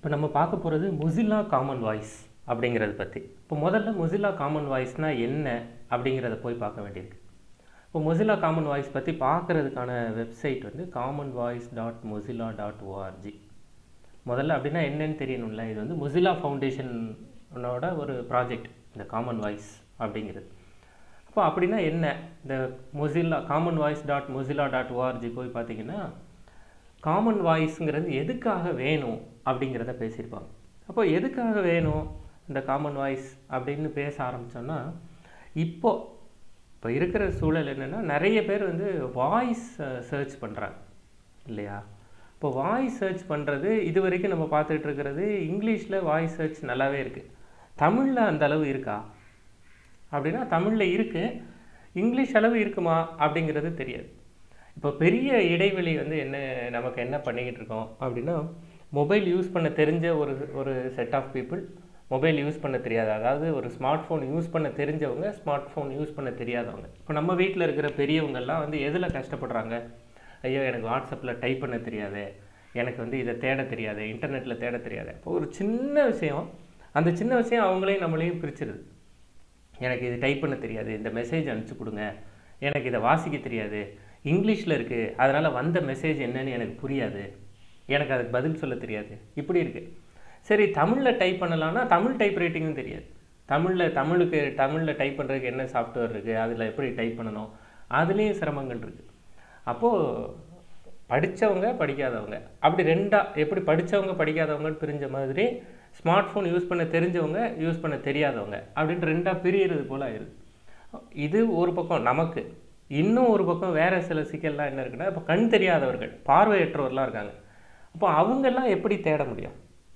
இப்போ நம்ம பார்க்க போகிறது மொசில்லா காமன் வாய்ஸ் அப்படிங்கிறத பற்றி இப்போ முதல்ல மொசில்லா காமன் வாய்ஸ்னால் என்ன அப்படிங்கிறத போய் பார்க்க வேண்டியிருக்கு இப்போ மொசில்லா காமன் வாய்ஸ் பற்றி பார்க்குறதுக்கான வெப்சைட் வந்து common voice dot Mozilla dot org முதல்ல அப்படின்னா என்னன்னு தெரியணும்ல இது வந்து மொசில்லா ஃபவுண்டேஷனோட ஒரு ப்ராஜெக்ட் இந்த காமன் வாய்ஸ் அப்படிங்கிறது அப்போ அப்படின்னா என்ன இந்த Mozilla common voice dot Mozilla dot org போய் பார்த்தீங்கன்னா காமன் வாய்ஸுங்கிறது எதுக்காக வேணும் அப்படிங்கிறத பேசியிருப்பாங்க அப்போ எதுக்காக வேணும் இந்த காமன் வாய்ஸ் அப்படின்னு பேச ஆரம்பித்தோன்னா இப்போ இப்போ இருக்கிற சூழல் என்னென்னா நிறைய பேர் வந்து வாய்ஸ் சர்ச் பண்ணுறாங்க இல்லையா இப்போ வாய்ஸ் சர்ச் பண்ணுறது இது வரைக்கும் நம்ம பார்த்துட்டு இருக்கிறது இங்கிலீஷில் வாய்ஸ் சர்ச் நல்லாவே இருக்குது தமிழில் அந்த அளவு இருக்கா அப்படின்னா தமிழில் இருக்குது இங்கிலீஷ் அளவு இருக்குமா அப்படிங்கிறது தெரியாது இப்போ பெரிய இடைவெளி வந்து என்ன நமக்கு என்ன பண்ணிக்கிட்டு இருக்கோம் அப்படின்னா மொபைல் யூஸ் பண்ண தெரிஞ்ச ஒரு ஒரு set of people mobile use பண்ண தெரியாது அதாவது ஒரு ஸ்மார்ட் ஃபோன் யூஸ் பண்ண தெரிஞ்சவங்க ஸ்மார்ட் ஃபோன் யூஸ் பண்ண தெரியாதவங்க இப்போ நம்ம வீட்டில் இருக்கிற பெரியவங்கெல்லாம் வந்து எதில் கஷ்டப்படுறாங்க ஐயோ எனக்கு வாட்ஸ்அப்பில் டைப் பண்ண தெரியாது எனக்கு வந்து இதை தேட தெரியாது இன்டர்நெட்டில் தேட தெரியாது இப்போ ஒரு சின்ன விஷயம் அந்த சின்ன விஷயம் அவங்களையும் நம்மளையும் பிரிச்சிருது எனக்கு இது டைப் பண்ண தெரியாது இந்த மெசேஜ் அனுப்பிச்சி கொடுங்க எனக்கு இதை வாசிக்க தெரியாது இங்கிலீஷில் இருக்குது அதனால் வந்த மெசேஜ் என்னன்னு எனக்கு புரியாது எனக்கு அதுக்கு பதில் சொல்ல தெரியாது இப்படி இருக்குது சரி தமிழில் டைப் பண்ணலான்னா தமிழ் டைப் ரைட்டிங்கும் தெரியாது தமிழில் தமிழுக்கு தமிழில் டைப் பண்ணுறதுக்கு என்ன சாஃப்ட்வேர் இருக்குது அதில் எப்படி டைப் பண்ணணும் அதுலேயும் சிரமங்கள் இருக்குது அப்போது படித்தவங்க படிக்காதவங்க அப்படி ரெண்டாக எப்படி படித்தவங்க படிக்காதவங்கன்னு பிரிஞ்ச மாதிரி ஸ்மார்ட் ஃபோன் யூஸ் பண்ண தெரிஞ்சவங்க யூஸ் பண்ண தெரியாதவங்க அப்படின்ட்டு ரெண்டாக பிரியறது போல் ஆயிடுது இது ஒரு பக்கம் நமக்கு இன்னும் ஒரு பக்கம் வேறு சில சிக்கல்லாம் என்ன இருக்குன்னா இப்போ கண் தெரியாதவர்கள் பார்வையற்றவர்களாக இருக்காங்க அப்போ அவங்கெல்லாம் எப்படி தேட முடியும்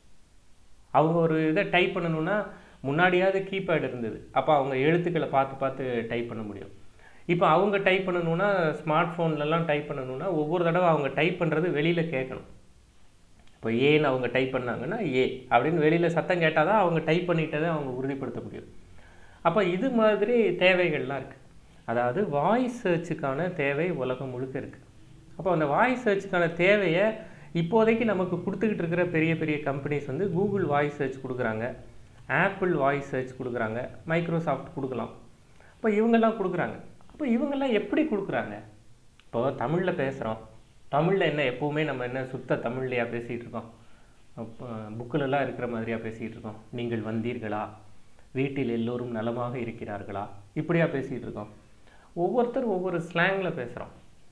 அவங்க ஒரு இதை டைப் பண்ணணுன்னா முன்னாடியாவது கீபேட் இருந்தது அப்போ அவங்க எழுத்துக்களை பார்த்து பார்த்து டைப் பண்ண முடியும் இப்போ அவங்க டைப் பண்ணணுன்னா ஸ்மார்ட் ஃபோன்லலாம் டைப் பண்ணணுன்னா ஒவ்வொரு தடவை அவங்க டைப் பண்ணுறது வெளியில் கேட்கணும் இப்போ ஏன்னு அவங்க டைப் பண்ணாங்கன்னா ஏ அப்படின்னு வெளியில் சத்தம் கேட்டால் தான் அவங்க டைப் பண்ணிட்டதை அவங்க உறுதிப்படுத்த முடியும் அப்போ இது மாதிரி தேவைகள்லாம் இருக்குது அதாவது வாய்ஸ் சர்ச்சுக்கான தேவை உலகம் முழுக்க இருக்குது அப்போ அந்த வாய்ஸ் சர்ச்சுக்கான தேவையை இப்போதைக்கு நமக்கு கொடுத்துக்கிட்டு இருக்கிற பெரிய பெரிய கம்பெனிஸ் வந்து கூகுள் வாய்ஸ் சர்ச் கொடுக்குறாங்க ஆப்பிள் வாய்ஸ் சர்ச் கொடுக்குறாங்க மைக்ரோசாஃப்ட் கொடுக்கலாம் இப்போ இவங்கெல்லாம் கொடுக்குறாங்க அப்போ இவங்கெல்லாம் எப்படி கொடுக்குறாங்க இப்போ தமிழில் பேசுகிறோம் தமிழில் என்ன எப்போவுமே நம்ம என்ன சுத்த தமிழ்லையா பேசிகிட்டு இருக்கோம் புக்கிலலாம் இருக்கிற மாதிரியாக பேசிகிட்டு இருக்கோம் நீங்கள் வந்தீர்களா வீட்டில் எல்லோரும் நலமாக இருக்கிறார்களா இப்படியா பேசிகிட்டு இருக்கோம் ஒவ்வொருத்தர் ஒவ்வொரு ஸ்லாங்கில் பேசுகிறோம்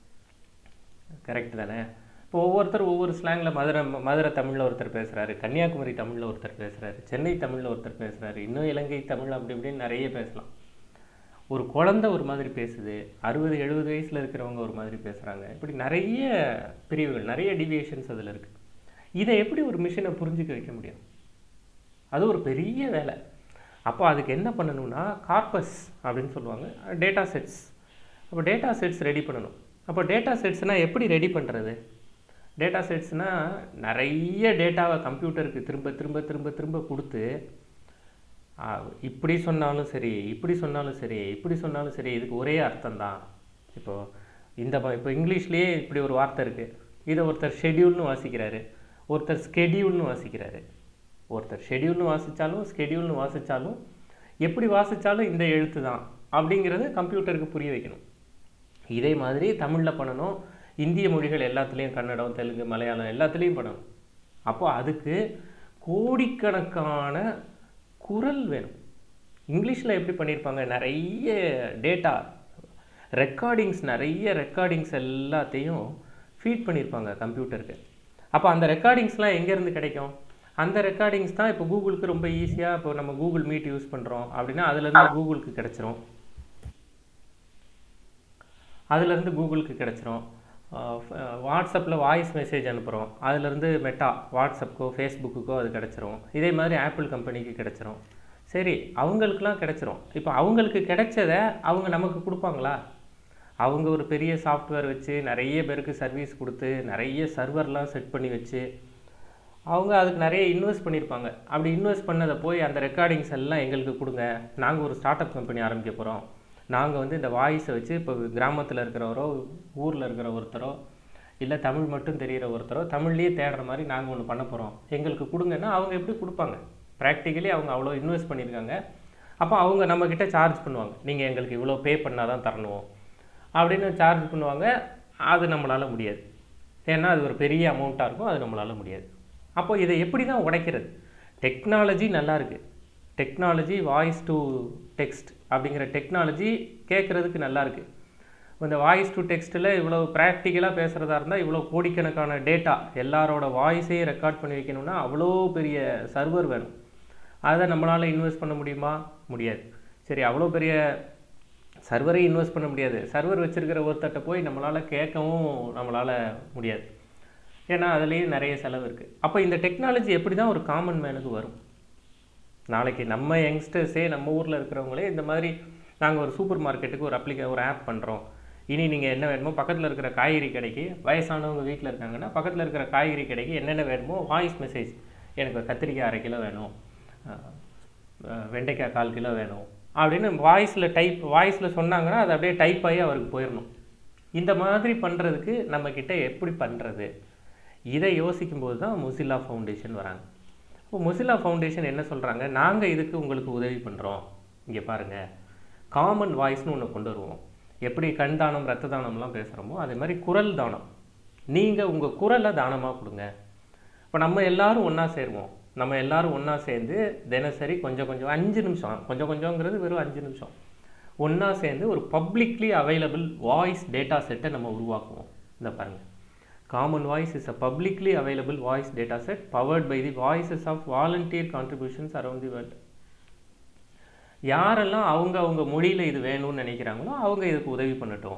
கரெக்ட் தானே இப்போ ஒவ்வொருத்தர் ஒவ்வொரு ஸ்லாங்கில் மதுரை மதுரை தமிழில் ஒருத்தர் பேசுகிறாரு கன்னியாகுமரி தமிழில் ஒருத்தர் பேசுகிறாரு சென்னை தமிழில் ஒருத்தர் பேசுகிறாரு இன்னும் இலங்கை தமிழ் அப்படி இப்படின்னு நிறைய பேசலாம் ஒரு குழந்த ஒரு மாதிரி பேசுது அறுபது எழுபது வயசில் இருக்கிறவங்க ஒரு மாதிரி பேசுகிறாங்க இப்படி நிறைய பிரிவுகள் நிறைய டிவியேஷன்ஸ் அதில் இருக்குது இதை எப்படி ஒரு மிஷினை புரிஞ்சுக்க வைக்க முடியும் அது ஒரு பெரிய வேலை அப்போ அதுக்கு என்ன பண்ணணும்னா கார்பஸ் அப்படின்னு சொல்லுவாங்க டேட்டா செட்ஸ் அப்போ டேட்டா செட்ஸ் ரெடி பண்ணணும் அப்போ டேட்டா செட்ஸ்னால் எப்படி ரெடி பண்ணுறது டேட்டா செட்ஸ்னால் நிறைய டேட்டாவை கம்ப்யூட்டருக்கு திரும்ப திரும்ப திரும்ப திரும்ப கொடுத்து இப்படி சொன்னாலும் சரி இப்படி சொன்னாலும் சரி இப்படி சொன்னாலும் சரி இதுக்கு ஒரே அர்த்தம் தான் இப்போது இந்த இப்போ இங்கிலீஷ்லேயே இப்படி ஒரு வார்த்தை இருக்குது இதை ஒருத்தர் ஷெடியூல்னு வாசிக்கிறாரு ஒருத்தர் ஸ்கெடியூல்னு வாசிக்கிறாரு ஒருத்தர் ஷெடியூல்னு வாசித்தாலும் ஸ்கெடியூல்னு வாசித்தாலும் எப்படி வாசித்தாலும் இந்த எழுத்து தான் அப்படிங்கிறது கம்ப்யூட்டருக்கு புரிய வைக்கணும் இதே மாதிரி தமிழில் பண்ணணும் இந்திய மொழிகள் எல்லாத்துலேயும் கன்னடம் தெலுங்கு மலையாளம் எல்லாத்துலேயும் பண்ணணும் அப்போ அதுக்கு கோடிக்கணக்கான குரல் வேணும் இங்கிலீஷில் எப்படி பண்ணியிருப்பாங்க நிறைய டேட்டா ரெக்கார்டிங்ஸ் நிறைய ரெக்கார்டிங்ஸ் எல்லாத்தையும் ஃபீட் பண்ணியிருப்பாங்க கம்ப்யூட்டருக்கு அப்போ அந்த ரெக்கார்டிங்ஸ்லாம் எங்கேருந்து கிடைக்கும் அந்த ரெக்கார்டிங்ஸ் தான் இப்போ கூகுளுக்கு ரொம்ப ஈஸியாக இப்போ நம்ம கூகுள் மீட் யூஸ் பண்ணுறோம் அப்படின்னா அதுலேருந்து கூகுளுக்கு கிடச்சிரும் அதுலேருந்து கூகுளுக்கு கிடச்சிரும் வாட்ஸ்அப்பில் வாய்ஸ் மெசேஜ் அனுப்புகிறோம் அதுலேருந்து மெட்டா வாட்ஸ்அப்புக்கோ ஃபேஸ்புக்குக்கோ அது கிடச்சிரும் இதே மாதிரி ஆப்பிள் கம்பெனிக்கு கிடச்சிரும் சரி அவங்களுக்குலாம் கிடச்சிரும் இப்போ அவங்களுக்கு கிடைச்சதை அவங்க நமக்கு கொடுப்பாங்களா அவங்க ஒரு பெரிய சாஃப்ட்வேர் வச்சு நிறைய பேருக்கு சர்வீஸ் கொடுத்து நிறைய சர்வர்லாம் செட் பண்ணி வச்சு அவங்க அதுக்கு நிறைய இன்வெஸ்ட் பண்ணியிருப்பாங்க அப்படி இன்வெஸ்ட் பண்ணதை போய் அந்த ரெக்கார்டிங்ஸ் எல்லாம் எங்களுக்கு கொடுங்க நாங்கள் ஒரு ஸ்டார்ட் அப் கம்பெனி ஆரம்பிக்க போகிறோம் நாங்கள் வந்து இந்த வாய்ஸை வச்சு இப்போ கிராமத்தில் இருக்கிறவரோ ஊரில் இருக்கிற ஒருத்தரோ இல்லை தமிழ் மட்டும் தெரிகிற ஒருத்தரோ தமிழ்லேயே தேடுற மாதிரி நாங்கள் ஒன்று பண்ண போகிறோம் எங்களுக்கு கொடுங்கன்னா அவங்க எப்படி கொடுப்பாங்க ப்ராக்டிக்கலி அவங்க அவ்வளோ இன்வெஸ்ட் பண்ணியிருக்காங்க அப்போ அவங்க நம்மக்கிட்ட சார்ஜ் பண்ணுவாங்க நீங்கள் எங்களுக்கு இவ்வளோ பே பண்ணால் தான் தரணும் அப்படின்னு சார்ஜ் பண்ணுவாங்க அது நம்மளால் முடியாது ஏன்னா அது ஒரு பெரிய அமௌண்ட்டாக இருக்கும் அது நம்மளால் முடியாது அப்போ இதை எப்படி தான் உடைக்கிறது டெக்னாலஜி நல்லா இருக்கு டெக்னாலஜி வாய்ஸ் டு டெக்ஸ்ட் அப்படிங்கிற டெக்னாலஜி கேட்குறதுக்கு நல்லா இருக்கு இந்த வாய்ஸ் டு டெக்ஸ்ட்டில் இவ்வளோ ப்ராக்டிக்கலாக பேசுகிறதா இருந்தால் இவ்வளோ கோடிக்கணக்கான டேட்டா எல்லாரோட வாய்ஸையும் ரெக்கார்ட் பண்ணி வைக்கணும்னா அவ்வளோ பெரிய சர்வர் வேணும் அதை நம்மளால் இன்வெஸ்ட் பண்ண முடியுமா முடியாது சரி அவ்வளோ பெரிய சர்வரை இன்வெஸ்ட் பண்ண முடியாது சர்வர் வச்சிருக்கிற ஒருத்தட்ட போய் நம்மளால் கேட்கவும் நம்மளால் முடியாது ஏன்னா அதுலேயும் நிறைய செலவு இருக்குது அப்போ இந்த டெக்னாலஜி எப்படி தான் ஒரு காமன் மேனுக்கு வரும் நாளைக்கு நம்ம யங்ஸ்டர்ஸே நம்ம ஊரில் இருக்கிறவங்களே இந்த மாதிரி நாங்கள் ஒரு சூப்பர் மார்க்கெட்டுக்கு ஒரு அப்ளிகே ஒரு ஆப் பண்ணுறோம் இனி நீங்கள் என்ன வேணுமோ பக்கத்தில் இருக்கிற காய்கறி கடைக்கு வயசானவங்க வீட்டில் இருக்காங்கன்னா பக்கத்தில் இருக்கிற காய்கறி கடைக்கு என்னென்ன வேணுமோ வாய்ஸ் மெசேஜ் எனக்கு கத்திரிக்காய் அரை கிலோ வேணும் அஹ், அஹ், வெண்டைக்காய் கால் கிலோ வேணும் அப்படின்னு வாய்ஸில் டைப் வாய்ஸில் சொன்னாங்கன்னா அது அப்படியே டைப் ஆகி அவருக்கு போயிடணும் இந்த மாதிரி பண்ணுறதுக்கு நம்மக்கிட்ட எப்படி பண்ணுறது இதை யோசிக்கும்போது தான் மொசில்லா ஃபவுண்டேஷன் வராங்க இப்போ மொசில்லா ஃபவுண்டேஷன் என்ன சொல்கிறாங்க நாங்கள் இதுக்கு உங்களுக்கு உதவி பண்ணுறோம் இங்கே பாருங்கள் காமன் வாய்ஸ்னு ஒன்று கொண்டு வருவோம் எப்படி கண் தானம் ரத்த தானம்லாம் பேசுகிறோமோ அதே மாதிரி குரல் தானம் நீங்கள் உங்கள் குரலை தானமாக கொடுங்க இப்போ நம்ம எல்லாரும் ஒன்றா சேருவோம் நம்ம எல்லாரும் ஒன்றா சேர்ந்து தினசரி கொஞ்சம் கொஞ்சம் அஞ்சு நிமிஷம் கொஞ்சம் கொஞ்சங்கிறது வெறும் அஞ்சு நிமிஷம் ஒன்றா சேர்ந்து ஒரு பப்ளிக்லி அவைலபிள் வாய்ஸ் டேட்டா செட்டை நம்ம உருவாக்குவோம் இந்த பாருங்கள் common voice is a publicly available voice data set powered by the voices of volunteer contributions around the world யாரெல்லாம் அவங்க அவங்க மொழியில் இது வேணும்னு நினைக்கிறாங்களோ அவங்க இதுக்கு உதவி பண்ணட்டும்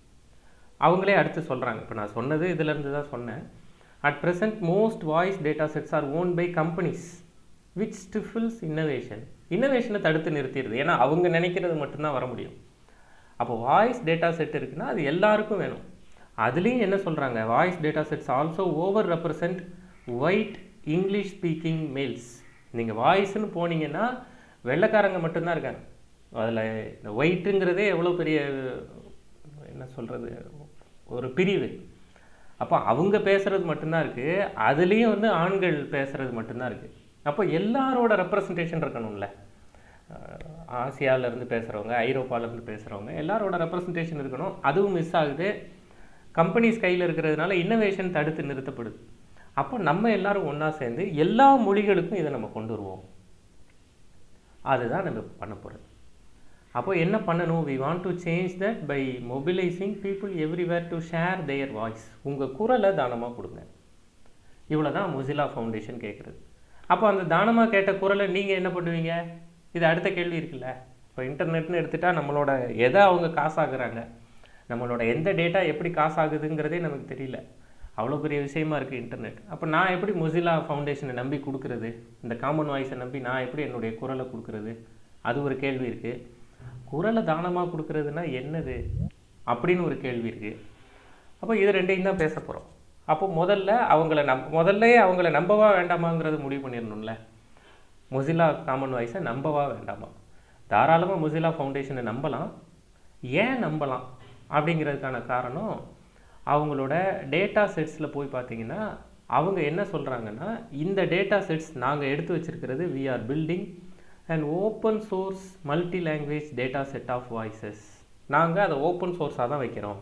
அவங்களே அடுத்து சொல்கிறாங்க இப்போ நான் சொன்னது இதிலேருந்து தான் சொன்னேன் at present most voice data sets are own by companies which stifles innovation இன்னோவேஷனை தடுத்து நிறுத்திடுது ஏன்னா அவங்க நினைக்கிறது மட்டும்தான் வர முடியும் அப்போ வாய்ஸ் டேட்டா செட் இருக்குன்னா அது எல்லாருக்கும் வேணும் அதுலேயும் என்ன சொல்கிறாங்க voice data sets also over represent white English speaking males நீங்கள் வாய்ஸ்னு போனீங்கன்னா வெள்ளைக்காரங்க மட்டும்தான் இருக்காங்க அதில் இந்த ஒயிட்டுங்கிறதே எவ்வளோ பெரிய என்ன சொல்கிறது ஒரு பிரிவு அப்போ அவங்க பேசுகிறது மட்டும்தான் இருக்குது அதுலேயும் வந்து ஆண்கள் பேசுகிறது மட்டும்தான் இருக்குது அப்போ எல்லாரோட ரெப்ரசன்டேஷன் இருக்கணும்ல ஆசியாவிலேருந்து பேசுகிறவங்க ஐரோப்பாவிலேருந்து பேசுகிறவங்க எல்லாரோட ரெப்ரசன்டேஷன் இருக்கணும் அதுவும் மிஸ் ஆகுது கம்பெனிஸ் கையில் இருக்கிறதுனால இன்னோவேஷன் தடுத்து நிறுத்தப்படுது அப்போ நம்ம எல்லாரும் ஒன்றா சேர்ந்து எல்லா மொழிகளுக்கும் இதை நம்ம கொண்டு வருவோம் அதுதான் நம்ம பண்ண போகிறது அப்போ என்ன பண்ணணும் we want to change that by mobilising people everywhere to share their voice உங்கள் குரலை தானமாக கொடுங்க இவ்வளோ தான் மொசிலா ஃபவுண்டேஷன் கேட்குறது அப்போ அந்த தானமாக கேட்ட குரலை நீங்கள் என்ன பண்ணுவீங்க இது அடுத்த கேள்வி இருக்குல்ல இப்போ இன்டர்நெட்னு எடுத்துட்டா நம்மளோட எதை அவங்க காசாக்குறாங்க நம்மளோட எந்த டேட்டா எப்படி காசாகுதுங்கிறதே நமக்கு தெரியல அவ்வளோ பெரிய விஷயமா இருக்குது இன்டர்நெட் அப்போ நான் எப்படி மொசிலா ஃபவுண்டேஷனை நம்பி கொடுக்குறது இந்த காமன் வாய்ஸை நம்பி நான் எப்படி என்னுடைய குரலை கொடுக்குறது அது ஒரு கேள்வி இருக்குது குரலை தானமாக கொடுக்குறதுனா என்னது அப்படின்னு ஒரு கேள்வி இருக்குது அப்போ இது ரெண்டையும் தான் பேச போகிறோம் அப்போ முதல்ல அவங்கள நம் முதல்லயே அவங்கள நம்பவா வேண்டாமாங்கிறது முடிவு பண்ணிடணும்ல மொசிலா காமன் வாய்ஸை நம்பவா வேண்டாமா தாராளமாக மொசிலா ஃபவுண்டேஷனை நம்பலாம் ஏன் நம்பலாம் அப்படிங்கிறதுக்கான காரணம் அவங்களோட டேட்டா செட்ஸில் போய் பார்த்தீங்கன்னா அவங்க என்ன சொல்கிறாங்கன்னா இந்த டேட்டா செட்ஸ் நாங்கள் எடுத்து வச்சிருக்கிறது we are building and open source multi language data set of voices நாங்கள் அதை ஓப்பன் சோர்ஸாக தான் வைக்கிறோம்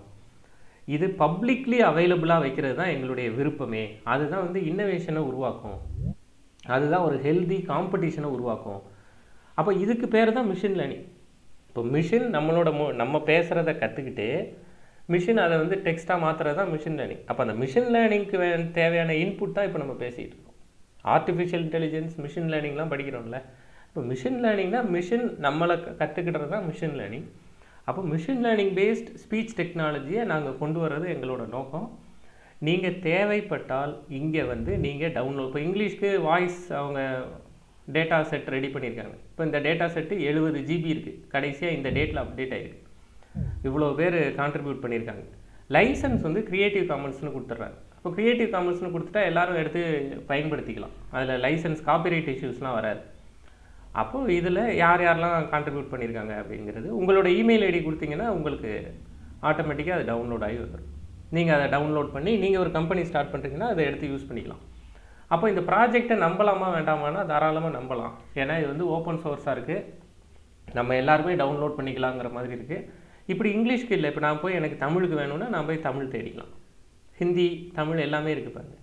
இது பப்ளிக்லி அவைலபிளாக வைக்கிறது தான் எங்களுடைய விருப்பமே அதுதான் வந்து இன்னோவேஷனை உருவாக்கும் அதுதான் ஒரு ஹெல்தி காம்படிஷனை உருவாக்கும் அப்போ இதுக்கு பேர் தான் மிஷின் லேர்னிங் இப்போ மிஷின் நம்மளோட மொ நம்ம பேசுகிறத கற்றுக்கிட்டு மிஷின் அதை வந்து டெக்ஸ்ட்டாக மாற்றுறது தான் மிஷின் லேர்னிங் அப்போ அந்த மிஷின் லேர்னிங்க்கு வே தேவையான இன்புட் தான் இப்போ நம்ம பேசிகிட்டு இருக்கோம் ஆர்டிஃபிஷியல் இன்டெலிஜென்ஸ் மிஷின் லேர்னிங்லாம் படிக்கிறோம்ல இப்போ மிஷின் லேர்னிங்னா மிஷின் நம்மளை கற்றுக்கிட்டது தான் மிஷின் லேர்னிங் அப்போ மிஷின் லேர்னிங் பேஸ்ட் ஸ்பீச் டெக்னாலஜியை நாங்கள் கொண்டு வர்றது எங்களோட நோக்கம் நீங்கள் தேவைப்பட்டால் இங்கே வந்து நீங்கள் டவுன்லோட் இப்போ இங்கிலீஷ்க்கு வாய்ஸ் அவங்க டேட்டா செட் ரெடி பண்ணியிருக்காங்க இப்போ இந்த டேட்டா செட்டு எழுபது ஜிபி இருக்குது கடைசியாக இந்த டேட்டில் அப்டேட் ஆகிருக்கு இவ்வளோ பேர் கான்ட்ரிபியூட் பண்ணியிருக்காங்க லைசன்ஸ் வந்து கிரியேட்டிவ் காமன்ஸ்னு கொடுத்துட்றாங்க இப்போ கிரியேட்டிவ் காமன்ஸ்னு கொடுத்துட்டா எல்லாரும் எடுத்து பயன்படுத்திக்கலாம் அதில் லைசன்ஸ் காப்பிரைட் இஷ்யூஸ்லாம் வராது அப்போது இதில் யார் யாரெல்லாம் கான்ட்ரிபியூட் பண்ணியிருக்காங்க அப்படிங்கிறது உங்களோட இமெயில் ஐடி கொடுத்தீங்கன்னா உங்களுக்கு ஆட்டோமேட்டிக்காக அது டவுன்லோட் ஆகி வந்துடும் நீங்கள் அதை டவுன்லோட் பண்ணி நீங்கள் ஒரு கம்பெனி ஸ்டார்ட் பண்ணுறீங்கன்னா அதை எடுத்து யூஸ் பண்ணிக்கலாம் அப்போ இந்த ப்ராஜெக்டை நம்பலாமா வேண்டாமான்னா தாராளமாக நம்பலாம் ஏன்னா இது வந்து ஓப்பன் சோர்ஸாக இருக்குது நம்ம எல்லாருமே டவுன்லோட் பண்ணிக்கலாங்கிற மாதிரி இருக்குது இப்படி இங்கிலீஷ்க்கு இல்லை இப்போ நான் போய் எனக்கு தமிழுக்கு வேணும்னா நான் போய் தமிழ் தேடிக்கலாம் ஹிந்தி தமிழ் எல்லாமே இருக்குது பாருங்க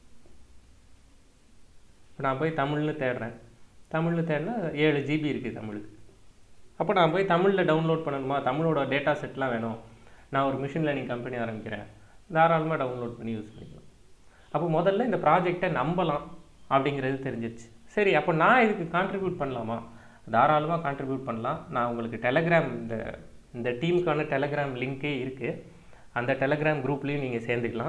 இப்போ நான் போய் தமிழ்னு தேடுறேன் தமிழ்னு தேடினா ஏழு ஜிபி இருக்குது தமிழுக்கு அப்போ நான் போய் தமிழில் டவுன்லோட் பண்ணணுமா தமிழோட டேட்டா செட்லாம் வேணும் நான் ஒரு மிஷின் லேர்னிங் கம்பெனி ஆரம்பிக்கிறேன் தாராளமாக டவுன்லோட் பண்ணி யூஸ் பண்ணிக்கலாம் அப்போ முதல்ல இந்த ப்ராஜெக்டை நம்பலாம் அப்படிங்கிறது தெரிஞ்சிருச்சு சரி அப்போ நான் இதுக்கு கான்ட்ரிபியூட் பண்ணலாமா தாராளமாக கான்ட்ரிபியூட் பண்ணலாம் நான் உங்களுக்கு டெலகிராம் இந்த இந்த டீமுக்கான டெலகிராம் லிங்க்கே இருக்குது அந்த டெலகிராம் குரூப்லேயும் நீங்கள் சேர்ந்துக்கலாம்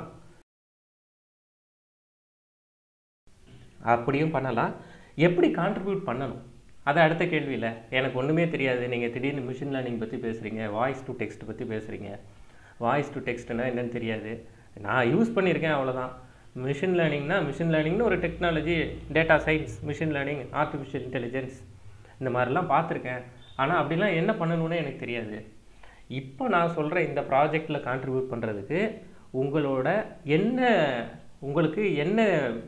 அப்படியும் பண்ணலாம் எப்படி கான்ட்ரிபியூட் பண்ணணும் அது அடுத்த கேள்வியில் எனக்கு ஒன்றுமே தெரியாது நீங்கள் திடீர்னு மிஷின் லேர்னிங் பற்றி பேசுகிறீங்க வாய்ஸ் டு டெக்ஸ்ட் பற்றி பேசுகிறீங்க வாய்ஸ் டு டெக்ஸ்ட்னா என்னன்னு தெரியாது நான் யூஸ் பண்ணியிருக்கேன் அவ்வளோதான் மிஷின் லேர்னிங்னா மிஷின் லேர்னிங்னு ஒரு technology data science machine learning artificial intelligence இந்த மாதிரிலாம் பார்த்துருக்கேன் ஆனால் அப்படிலாம் என்ன பண்ணணும்னு எனக்கு தெரியாது இப்போ நான் சொல்கிற இந்த ப்ராஜெக்டில் கான்ட்ரிபியூட் பண்ணுறதுக்கு உங்களோட என்ன உங்களுக்கு என்ன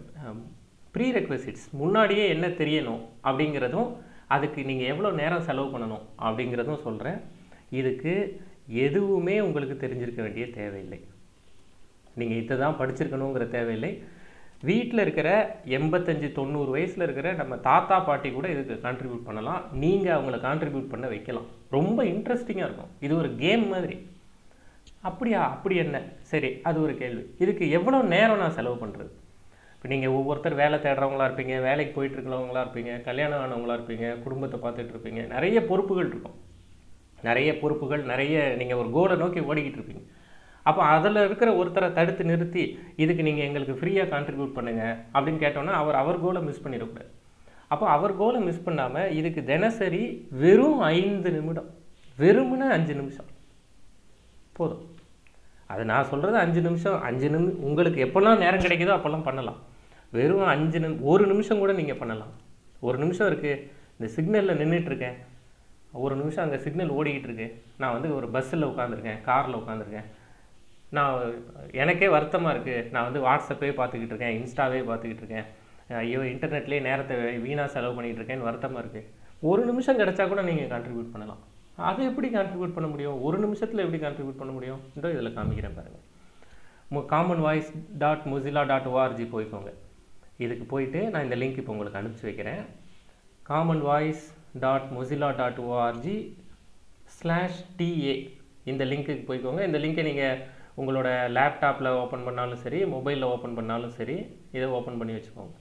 ப்ரீ ரெக்வசிட்ஸ் முன்னாடியே என்ன தெரியணும் அப்படிங்கிறதும் அதுக்கு நீங்கள் எவ்வளோ நேரம் செலவு பண்ணணும் அப்படிங்கிறதும் சொல்கிறேன் இதுக்கு எதுவுமே உங்களுக்கு தெரிஞ்சிருக்க வேண்டிய தேவையில்லை நீங்கள் இதை தான் படிச்சிருக்கணுங்கிற தேவையில்லை வீட்டில் இருக்கிற எண்பத்தஞ்சு தொண்ணூறு வயசில் இருக்கிற நம்ம தாத்தா பாட்டி கூட இதுக்கு கான்ட்ரிபியூட் பண்ணலாம் நீங்கள் அவங்கள கான்ட்ரிபியூட் பண்ண வைக்கலாம் ரொம்ப இன்ட்ரெஸ்டிங்காக இருக்கும் இது ஒரு கேம் மாதிரி அப்படியா அப்படி என்ன சரி அது ஒரு கேள்வி இதுக்கு எவ்வளோ நேரம் நான் செலவு பண்ணுறது இப்போ நீங்கள் ஒவ்வொருத்தர் வேலை தேடுறவங்களா இருப்பீங்க வேலைக்கு போயிட்டு இருக்கிறவங்களா இருப்பீங்க கல்யாணம் ஆனவங்களா இருப்பீங்க குடும்பத்தை பார்த்துட்டு இருப்பீங்க நிறைய பொறுப்புகள் இருக்கும் நிறைய பொறுப்புகள் நிறைய நீங்கள் ஒரு கோலை நோக்கி ஓடிக்கிட்டு இருப்பீங்க அப்போ அதில் இருக்கிற ஒருத்தரை தடுத்து நிறுத்தி இதுக்கு நீங்கள் எங்களுக்கு ஃப்ரீயாக கான்ட்ரிபியூட் பண்ணுங்க அப்படின்னு கேட்டோன்னா அவர் அவர் கோலை மிஸ் பண்ணிடக்கூடாது அப்போ அவர் கோலை மிஸ் பண்ணாமல் இதுக்கு தினசரி வெறும் ஐந்து நிமிடம் வெறும்னு அஞ்சு நிமிஷம் போதும் அது நான் சொல்கிறது அஞ்சு நிமிஷம் அஞ்சு நிமி உங்களுக்கு எப்போல்லாம் நேரம் கிடைக்குதோ அப்போல்லாம் பண்ணலாம் வெறும் அஞ்சு நிமி ஒரு நிமிஷம் கூட நீங்கள் பண்ணலாம் ஒரு நிமிஷம் இருக்குது இந்த சிக்னலில் நின்றுட்டுருக்கேன் ஒரு நிமிஷம் அங்கே சிக்னல் ஓடிக்கிட்டு இருக்கு நான் வந்து ஒரு பஸ்ஸில் உட்காந்துருக்கேன் காரில் உட்காந்துருக்கேன் நான் எனக்கே வருத்தமாக இருக்குது நான் வந்து வாட்ஸ்அப்பே பார்த்துக்கிட்டு இருக்கேன் இன்ஸ்டாவே பார்த்துக்கிட்டு இருக்கேன் ஐயோ இன்டர்நெட்லேயே நேரத்தை வீணாக செலவு பண்ணிகிட்டு இருக்கேன்னு வருத்தமாக இருக்குது ஒரு நிமிஷம் கிடச்சா கூட நீங்கள் கான்ட்ரிபியூட் பண்ணலாம் அதை எப்படி கான்ட்ரிபியூட் பண்ண முடியும் ஒரு நிமிஷத்தில் எப்படி கான்ட்ரிபியூட் பண்ண முடியும் இதோ இதில் காமிக்கிறேன் பாருங்கள் common voice dot Mozilla dot org போய்க்கோங்க இதுக்கு போயிட்டு நான் இந்த லிங்க் இப்போ உங்களுக்கு அனுப்பிச்சி வைக்கிறேன் common voice dot Mozilla dot org slash TA இந்த லிங்க்குக்கு போய்க்கோங்க இந்த லிங்கை நீங்கள் உங்களோட லேப்டாப்பில் ஓப்பன் பண்ணாலும் சரி மொபைலில் ஓப்பன் பண்ணாலும் சரி இதை ஓப்பன் பண்ணி வச்சுக்கோங்க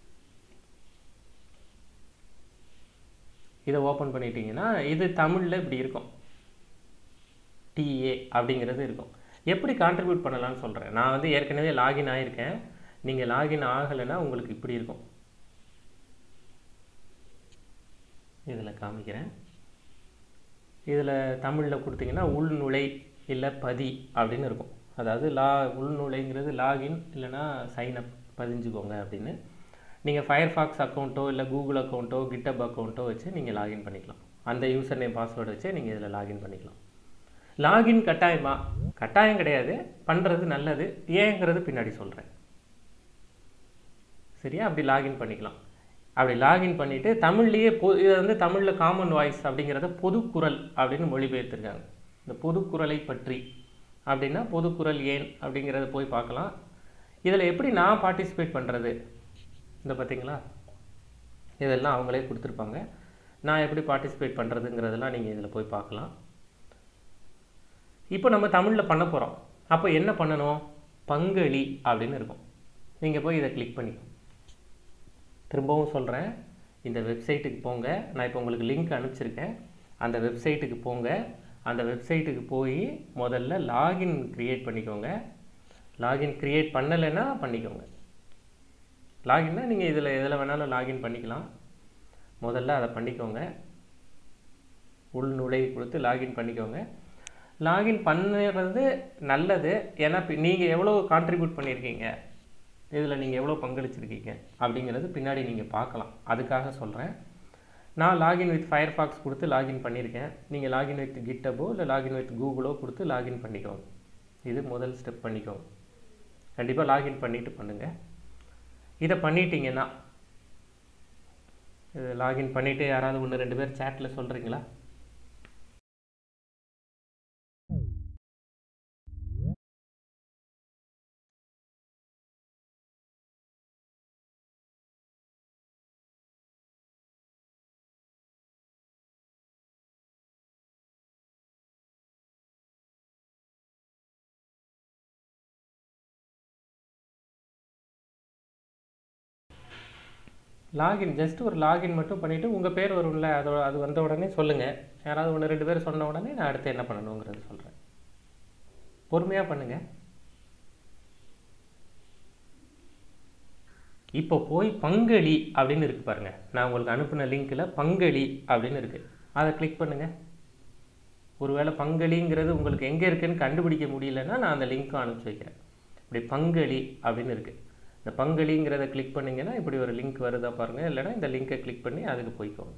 இதை ஓப்பன் பண்ணிட்டீங்கன்னா இது தமிழில் இப்படி இருக்கும் டிஏ அப்படிங்கிறது இருக்கும் எப்படி கான்ட்ரிபியூட் பண்ணலாம்னு சொல்கிறேன் நான் வந்து ஏற்கனவே லாகின் ஆகியிருக்கேன் நீங்கள் லாகின் ஆகலைன்னா உங்களுக்கு இப்படி இருக்கும் இதில் காமிக்கிறேன் இதில் தமிழில் கொடுத்தீங்கன்னா உள்நுழை இல்லை பதி அப்படின்னு இருக்கும் அதாவது லா உள்நுழைங்கிறது லாகின் இல்லைன்னா சைன்அப் பதிஞ்சுக்கோங்க அப்படின்னு நீங்கள் ஃபயர்ஃபாக்ஸ் அக்கௌண்ட்டோ இல்லை கூகுள் அக்கௌண்ட்டோ கிட்டப் அக்கௌண்ட்டோ வச்சு நீங்கள் லாகின் பண்ணிக்கலாம் அந்த யூசர் நேம் பாஸ்வேர்டு வச்சு நீங்கள் இதில் லாகின் பண்ணிக்கலாம் லாகின் கட்டாயமா கட்டாயம் கிடையாது பண்ணுறது நல்லது ஏங்கிறது பின்னாடி சொல்கிறேன் சரியா அப்படி லாகின் பண்ணிக்கலாம் அப்படி லாகின் பண்ணிவிட்டு தமிழ்லேயே பொ இதை வந்து தமிழில் காமன் வாய்ஸ் அப்படிங்கிறத பொதுக்குரல் அப்படின்னு மொழிபெயர்த்திருக்காங்க இந்த பொதுக்குரலை பற்றி அப்படின்னா பொதுக்குரல் ஏன் அப்படிங்கிறத போய் பார்க்கலாம் இதில் எப்படி நான் பார்ட்டிசிபேட் பண்ணுறது இந்த பார்த்தீங்களா இதெல்லாம் அவங்களே கொடுத்துருப்பாங்க நான் எப்படி பார்ட்டிசிபேட் பண்ணுறதுங்கிறதெல்லாம் நீங்கள் இதில் போய் பார்க்கலாம் இப்போ நம்ம தமிழில் பண்ண போகிறோம் அப்போ என்ன பண்ணணும் பங்களி அப்படின்னு இருக்கும் நீங்கள் போய் இதை கிளிக் பண்ணிக்கோங்க திரும்பவும் சொல்கிறேன் இந்த வெப்சைட்டுக்கு போங்க நான் இப்போ உங்களுக்கு லிங்க் அனுப்பிச்சிருக்கேன் அந்த வெப்சைட்டுக்கு போங்க அந்த வெப்சைட்டுக்கு போய் முதல்ல லாகின் க்ரியேட் பண்ணிக்கோங்க லாகின் க்ரியேட் பண்ணலைன்னா பண்ணிக்கோங்க லாகின்னா நீங்கள் இதில் எதில் வேணாலும் லாகின் பண்ணிக்கலாம் முதல்ல அதை பண்ணிக்கோங்க உள்நுழை கொடுத்து லாகின் பண்ணிக்கோங்க லாகின் பண்ணுறது நல்லது ஏன்னா நீங்கள் எவ்வளோ கான்ட்ரிபியூட் பண்ணியிருக்கீங்க இதில் நீங்கள் எவ்வளோ பங்களிச்சிருக்கீங்க அப்படிங்கிறது பின்னாடி நீங்கள் பார்க்கலாம் அதுக்காக சொல்கிறேன் நான் லாகின் வித் ஃபயர்ஃபாக்ஸ் கொடுத்து லாகின் பண்ணியிருக்கேன் நீங்கள் லாகின் வித் கிட்டபோ இல்லை லாகின் வித் கூகுளோ கொடுத்து லாகின் பண்ணிக்கோங்க இது முதல் ஸ்டெப் பண்ணிக்கோங்க கண்டிப்பாக லாகின் பண்ணிவிட்டு பண்ணுங்கள் இதை பண்ணிட்டீங்கன்னா இது லாகின் பண்ணிவிட்டு யாராவது ஒன்று ரெண்டு பேர் சேட்டில் சொல்கிறீங்களா லாகின் ஜஸ்ட் ஒரு லாகின் மட்டும் பண்ணிவிட்டு உங்கள் பேர் வரும்ல அதோட அது வந்த உடனே சொல்லுங்கள் யாராவது ஒன்று ரெண்டு பேர் சொன்ன உடனே நான் அடுத்து என்ன பண்ணணுங்கிறது சொல்கிறேன் பொறுமையாக பண்ணுங்கள் இப்போ போய் பங்களி அப்படின்னு இருக்கு பாருங்க நான் உங்களுக்கு அனுப்பின லிங்க்கில் பங்களி அப்படின்னு இருக்கு அதை கிளிக் பண்ணுங்க ஒருவேளை பங்களிங்கிறது உங்களுக்கு எங்கே இருக்குன்னு கண்டுபிடிக்க முடியலன்னா நான் அந்த லிங்க்கும் அனுப்பிச்சி வைக்கிறேன் இப்படி பங்களி அப்படின்னு இருக்கு இந்த பங்களிங்கிறத கிளிக் பண்ணீங்கன்னா இப்படி ஒரு லிங்க் வருதா பாருங்க இல்லைன்னா இந்த லிங்கை கிளிக் பண்ணி அதுக்கு போய்க்கோங்க